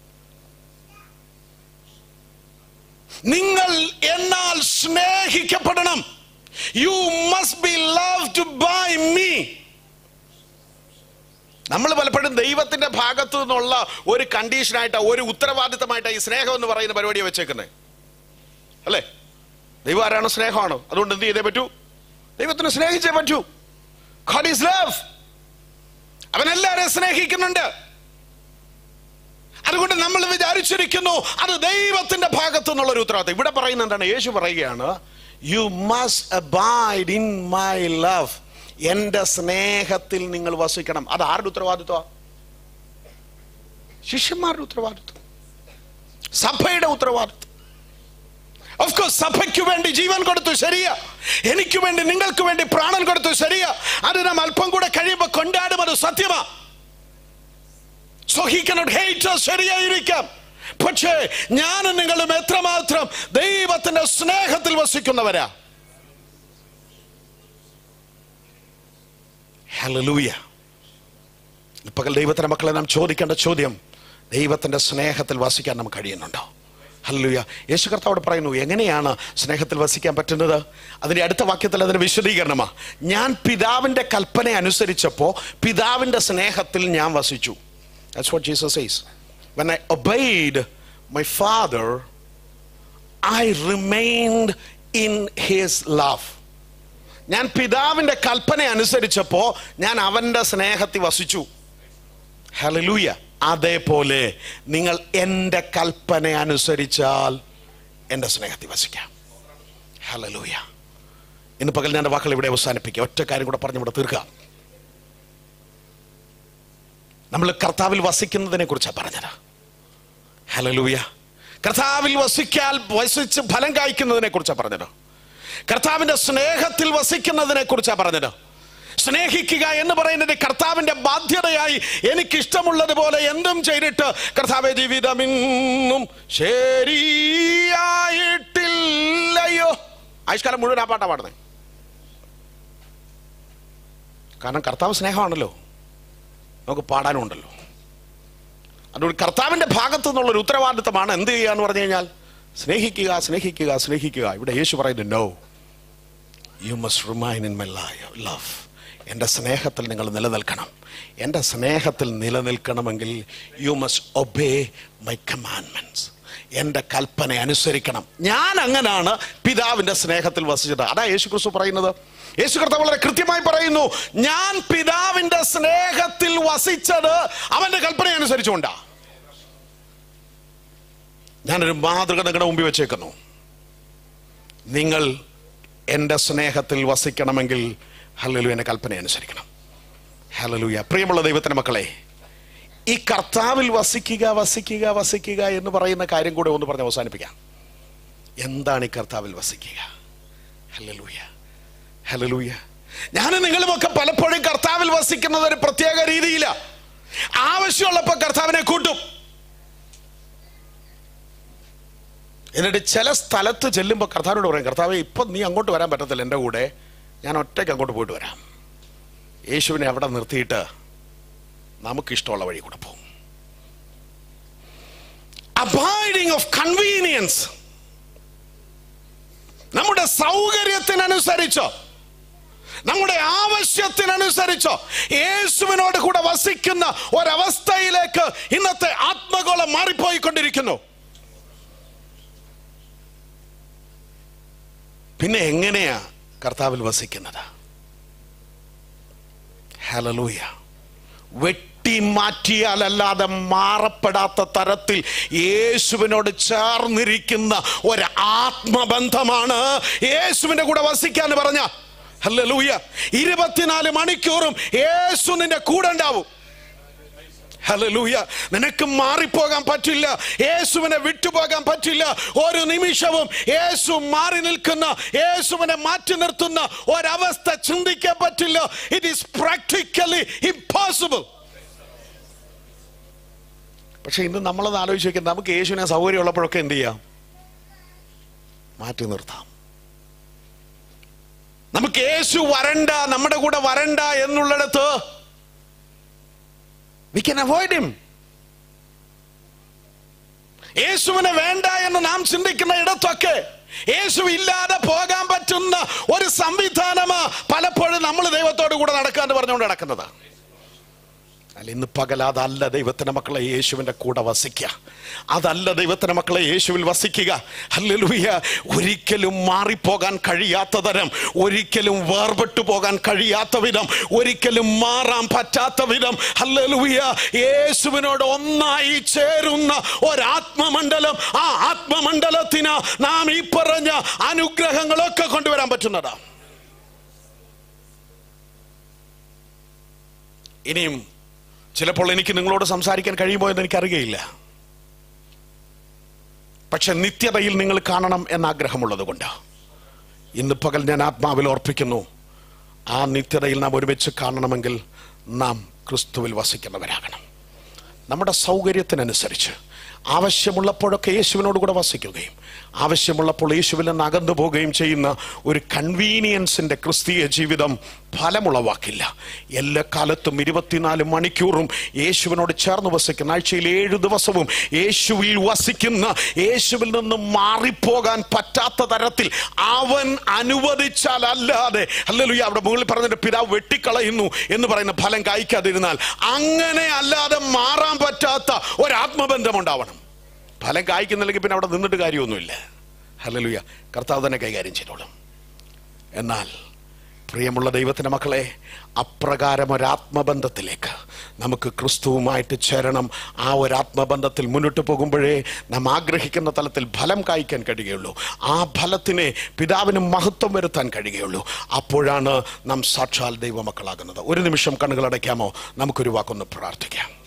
നിങ്ങൾ എന്നാൽ സ്നേഹിക്കപ്പെടണം you must be love by me നമ്മൾ പലപ്പോഴും ദൈവത്തിന്റെ ഭാഗത്തു നിന്നുള്ള ഒരു കണ്ടീഷനായിട്ട് ഒരു ഉത്തരവാദിത്തമായിട്ട് ഈ സ്നേഹം എന്ന് പറയുന്ന പരിപാടിയെ വെച്ചേക്കുന്നത് അല്ലേ ദൈവം ആരാണ് സ്നേഹമാണ് അതുകൊണ്ട് എന്ത് ചെയ്തേ പറ്റൂ ദൈവത്തിന് സ്നേഹിച്ചേ പറ്റൂ God is love അവൻ എല്ലാവരെയും സ്നേഹിക്കുന്നുണ്ട് അതുകൊണ്ട് നമ്മൾ വിചാരിച്ചിരിക്കുന്നു അത് ദൈവത്തിന്റെ ഭാഗത്തു നിന്നുള്ള ഒരു ഉത്തരവാദിത്തം ഇവിടെ പറയുന്നത് എന്താണ് യേശു പറയുകയാണ് you must abide in my love എന്റെ സ്നേഹത്തിൽ നിങ്ങൾ വസിക്കണം അത് ആരുടെ ഉത്തരവാദിത്വം ശിഷ്യന്മാരുടെ ഉത്തരവാദിത്വം സഭയുടെ ഉത്തരവാദിത്വം ഓഫ് കോഴ്സ് സഭയ്ക്ക് വേണ്ടി ജീവൻ കൊടുത്തു ശരിയാ എനിക്ക് വേണ്ടി നിങ്ങൾക്ക് വേണ്ടി പ്രാണൻ കൊടുത്തു ശരിയാ അത് നാം അല്പം കൂടെ കഴിയുമ്പോൾ കൊണ്ടാടും അത് സത്യമാ സോ ഹി കനോട്ട് ഹേറ്റ് ശരിയായിരിക്കാം പക്ഷേ ഞാനും നിങ്ങളും എത്രമാത്രം ദൈവത്തിന്റെ സ്നേഹത്തിൽ വസിക്കുന്നവരാ ഹല്ലേലൂയ പകൽ ദൈവത്തിന്റെ മക്കളെ നാം ചോദിക്കേണ്ട ചോദ്യം ദൈവത്തിന്റെ സ്നേഹത്തിൽ വസിക്കാൻ നമുക്ക് കഴിയുന്നുണ്ടോ ഹല്ലേലൂയ യേശു കർത്താവോട് പറയുന്നു എങ്ങനെയാണ് സ്നേഹത്തിൽ വസിക്കാൻ പറ്റുന്നത് അതിന്റെ അടുത്ത വാക്യത്തിൽ അതിന് വിശദീകരണമാ ഞാൻ പിതാവിന്റെ കൽപ്പന അനുസരിച്ചപ്പോ പിതാവിന്റെ സ്നേഹത്തിൽ ഞാൻ വസിച്ചു That's what Jesus says. When I obeyed my Father, I remained in His love. ഞാൻ പിതാവിന്റെ കൽപ്പന അനുസരിച്ചപ്പോ ഞാൻ അവന്റെ സ്നേഹത്തിൽ വസിച്ചു ഹലലൂയ അതേപോലെ നിങ്ങൾ എൻ്റെ കൽപ്പന അനുസരിച്ചാൽ എൻ്റെ സ്നേഹത്തിൽ വസിക്കാം ഹലലൂയ ഇന്ന് പകൽ ഞാൻ എൻ്റെ വാക്കുകൾ ഇവിടെ അവസാനിപ്പിക്കുക ഒറ്റ കാര്യം കൂടെ പറഞ്ഞ് ഇവിടെ തീർക്കാം നമ്മൾ കർത്താവിൽ വസിക്കുന്നതിനെ കുറിച്ചാണ് പറഞ്ഞത് ഹലലൂയ കർത്താവിൽ വസിക്കാൽ വസിച്ച് ഫലം കായ്ക്കുന്നതിനെ കുറിച്ചാണ് പറഞ്ഞത് കർത്താവിന്റെ സ്നേഹത്തിൽ വസിക്കുന്നതിനെ കുറിച്ചാണ് പറഞ്ഞത് സ്നേഹിക്കുക എന്ന് പറയുന്നത് കർത്താവിന്റെ ബാധ്യതയായി എനിക്ക് ഇഷ്ടമുള്ളതുപോലെ എന്തും ചെയ്തിട്ട് കർത്താവെ ജീവിതം ഇന്നും ശരിയായിട്ടില്ലയോ ആയുഷ്കാലം മുഴുവൻ ആ പാട്ടാ പാടുന്നത് കാരണം കർത്താവ് സ്നേഹമാണല്ലോ നമുക്ക് പാടാനും ഉണ്ടല്ലോ അതുകൊണ്ട് കർത്താവിന്റെ ഭാഗത്തു നിന്നുള്ള ഒരു ഉത്തരവാദിത്തമാണ് എന്ത് ചെയ്യുക എന്ന് പറഞ്ഞു കഴിഞ്ഞാൽ സ്നേഹിക്കുക സ്നേഹിക്കുക സ്നേഹിക്കുക ഇവിടെ യേശു പറയുന്നു no you must remain in my love എൻ്റെ സ്നേഹത്തിൽ നിങ്ങൾ നിലനിൽക്കണം എൻ്റെ സ്നേഹത്തിൽ നിലനിൽക്കണമെങ്കിൽ you must obey my commandments എൻ്റെ കൽപ്പന അനുസരിക്കണം ഞാൻ അങ്ങനാണ് പിതാവിൻ്റെ സ്നേഹത്തിൽ വസിച്ചത് അതാ യേശു ക്രിസ്തു പറയുന്നത് യേശു കർത്താവ് വളരെ കൃത്യമായി പറയുന്നു ഞാൻ പിതാവിൻ്റെ സ്നേഹത്തിൽ വസിച്ചത് അവൻ്റെ കൽപ്പന അനുസരിച്ചുകൊണ്ടാ ഞാനൊരു മാതൃക നിങ്ങളുടെ മുമ്പിൽ വെച്ചേക്കുന്നു നിങ്ങൾ എൻ്റെ സ്നേഹത്തിൽ വസിക്കണമെങ്കിൽ ഹലലു എൻ്റെ കൽപ്പന അനുസരിക്കണം ഹലലുയ പ്രിയമുള്ള ദൈവത്തിന്റെ മക്കളെ ഈ കർത്താവിൽ വസിക്കുക വസിക്കുക വസിക്കുക എന്ന് പറയുന്ന കാര്യം കൂടെ ഒന്ന് പറഞ്ഞ് അവസാനിപ്പിക്കാം എന്താണ് ഈ കർത്താവിൽ വസിക്കുക ഹലലൂയ ഹലലൂയ ഞാനും നിങ്ങളുമൊക്കെ പലപ്പോഴും കർത്താവിൽ വസിക്കുന്നത് ഒരു പ്രത്യേക രീതിയില ആവശ്യമുള്ളപ്പോൾ കർത്താവിനെ കൂട്ടും എന്നിട്ട് ചില സ്ഥലത്ത് ചെല്ലുമ്പോൾ കർത്താവിനോട് പറയും കർത്താവെ ഇപ്പം നീ അങ്ങോട്ട് വരാൻ പറ്റത്തില്ല എൻ്റെ കൂടെ ഞാൻ ഒറ്റയ്ക്ക് അങ്ങോട്ട് പോയിട്ട് വരാം യേശുവിനെ അവിടെ നിർത്തിയിട്ട് നമുക്കിഷ്ടമുള്ള വഴി കൂടെ പോകും അബൈഡിങ് ഓഫ് കൺവീനിയൻസ് നമ്മുടെ സൗകര്യത്തിനനുസരിച്ചോ നമ്മുടെ ആവശ്യത്തിനനുസരിച്ചോ യേശുവിനോട് കൂടെ വസിക്കുന്ന ഒരവസ്ഥയിലേക്ക് ഇന്നത്തെ ആത്മഗോളം മാറിപ്പോയിക്കൊണ്ടിരിക്കുന്നു പിന്നെ എങ്ങനെയാ കർത്താവിൽ വസിക്കുന്നത് ഹലലൂയ വെട്ടി മാറ്റിയാലല്ലാതെ മാറപ്പെടാത്ത തരത്തിൽ യേശുവിനോട് ചേർന്നിരിക്കുന്ന ഒരു ആത്മബന്ധമാണ് യേശുവിന്റെ കൂടെ വസിക്കാന്ന് പറഞ്ഞ ഹലലൂയ ഇരുപത്തിനാല് മണിക്കൂറും യേശു നിന്റെ കൂടെ ഉണ്ടാവും ഹലലൂയ നിനക്ക് മാറിപ്പോകാൻ പറ്റില്ല യേശുവിനെ വിട്ടുപോകാൻ പറ്റില്ല ഒരു നിമിഷവും യേശു മാറി നിൽക്കുന്ന യേശുവിനെ മാറ്റി നിർത്തുന്ന ഒരവസ്ഥ ചിന്തിക്കാൻ പറ്റില്ല ഇറ്റ് ഈസ് പ്രാക്ടിക്കലി ഇമ്പോസിബിൾ പക്ഷെ ഇന്ന് നമ്മളത് ആലോചിച്ച് നോക്കാം നമുക്ക് യേശുവിനെ സൗകര്യമുള്ളപ്പോഴൊക്കെ എന്ത് ചെയ്യാം മാറ്റി നിർത്താം നമുക്ക് യേശു വരണ്ട നമ്മുടെ കൂടെ വരണ്ട എന്നുള്ളിടത്ത് വി കൻ അവോയ്ഡ് ഹിം യേശുവിനെ വേണ്ട എന്ന് നാം ചിന്തിക്കുന്ന ഇടത്തൊക്കെ യേശു ഇല്ലാതെ പോകാൻ പറ്റുന്ന ഒരു സംവിധാനമാ പലപ്പോഴും നമ്മൾ ദൈവത്തോട് കൂടെ നടക്കാന്ന് പറഞ്ഞുകൊണ്ട് നടക്കുന്നത് അല്ല ഇന്ന് പകൽ അതല്ല ദൈവത്തിന്റെ മക്കളെ യേശുവിന്റെ കൂടെ വസിക്കുക അതല്ല ദൈവത്തിന്റെ മക്കളെ യേശുവിൽ വസിക്കുക ഹല്ലേലൂയ ഒരിക്കലും മാറിപ്പോകാൻ കഴിയാത്ത തരം ഒരിക്കലും വേർപെട്ടു പോകാൻ കഴിയാത്ത വിധം ഒരിക്കലും മാറാൻ പറ്റാത്ത വിധം ഹല്ലേലൂയ യേശുവിനോട് ഒന്നായി ചേരുന്ന ഒരാത്മമണ്ഡലം ആ ആത്മമണ്ഡലത്തിന് നാം ഈ പറഞ്ഞ അനുഗ്രഹങ്ങളൊക്കെ കൊണ്ടുവരാൻ പറ്റുന്നതാ ഇനിയും ചിലപ്പോൾ എനിക്ക് നിങ്ങളോട് സംസാരിക്കാൻ കഴിയുമോ എന്ന് എനിക്കറിയയില്ല പക്ഷെ നിത്യതയിൽ നിങ്ങൾ കാണണം എന്ന ആഗ്രഹമുള്ളത് കൊണ്ട് ഇന്ന് പകൽ ഞാൻ ആത്മാവിൽ ഓർപ്പിക്കുന്നു ആ നിത്യതയിൽ നാം ഒരുമിച്ച് കാണണമെങ്കിൽ നാം ക്രിസ്തുവിൽ വസിക്കുന്നവരാകണം നമ്മുടെ സൗകര്യത്തിനനുസരിച്ച് ആവശ്യമുള്ളപ്പോഴൊക്കെ യേശുവിനോട് കൂടെ വസിക്കുകയും ആവശ്യമുള്ളപ്പോൾ യേശുവിൽ നിന്ന് അകന്നു പോവുകയും ചെയ്യുന്ന ഒരു കൺവീനിയൻസിന്റെ ക്രിസ്തീയ ജീവിതം ഫലമുളവാക്കില്ല എല്ലാ കാലത്തും ഇരുപത്തിനാല് മണിക്കൂറും യേശുവിനോട് ചേർന്ന് വസിക്കുന്ന ആഴ്ചയിൽ ഏഴു ദിവസവും യേശുവിൽ വസിക്കുന്ന യേശുവിൽ നിന്ന് മാറിപ്പോകാൻ പറ്റാത്ത തരത്തിൽ അവൻ അനുവദിച്ചാൽ അല്ലാതെ അല്ലല്ലോ അവിടെ മുകളിൽ പറഞ്ഞിട്ട് പിതാവ് വെട്ടിക്കളയുന്നു എന്ന് പറയുന്ന ഫലം കായ്ക്കാതിരുന്നാൽ അങ്ങനെ അല്ലാതെ മാറാൻ പറ്റാത്ത ഒരാത്മബന്ധം ഉണ്ടാവണം ഫലം കായ്ക്കുന്നില്ലെങ്കിൽ പിന്നെ അവിടെ നിന്നിട്ട് കാര്യമൊന്നുമില്ല ഹല്ലേലൂയ കർത്താവ് തന്നെ കൈകാര്യം ചെയ്തോളും എന്നാൽ പ്രിയമുള്ള ദൈവത്തിൻ്റെ മക്കളെ അപ്രകാരം ഒരാത്മബന്ധത്തിലേക്ക് നമുക്ക് ക്രിസ്തുവുമായിട്ട് ചേരണം ആ ഒരു ആത്മബന്ധത്തിൽ മുന്നോട്ട് പോകുമ്പോഴേ നാം ആഗ്രഹിക്കുന്ന തലത്തിൽ ഫലം കായ്ക്കാൻ കഴിയുകയുള്ളൂ ആ ഫലത്തിനെ പിതാവിന് മഹത്വം വരുത്താൻ കഴിയുകയുള്ളൂ അപ്പോഴാണ് നാം സാക്ഷാൽ ദൈവമക്കളാകുന്നത് ഒരു നിമിഷം കണ്ണുകൾ അടയ്ക്കാമോ നമുക്കൊരു വാക്കൊന്ന് പ്രാർത്ഥിക്കാം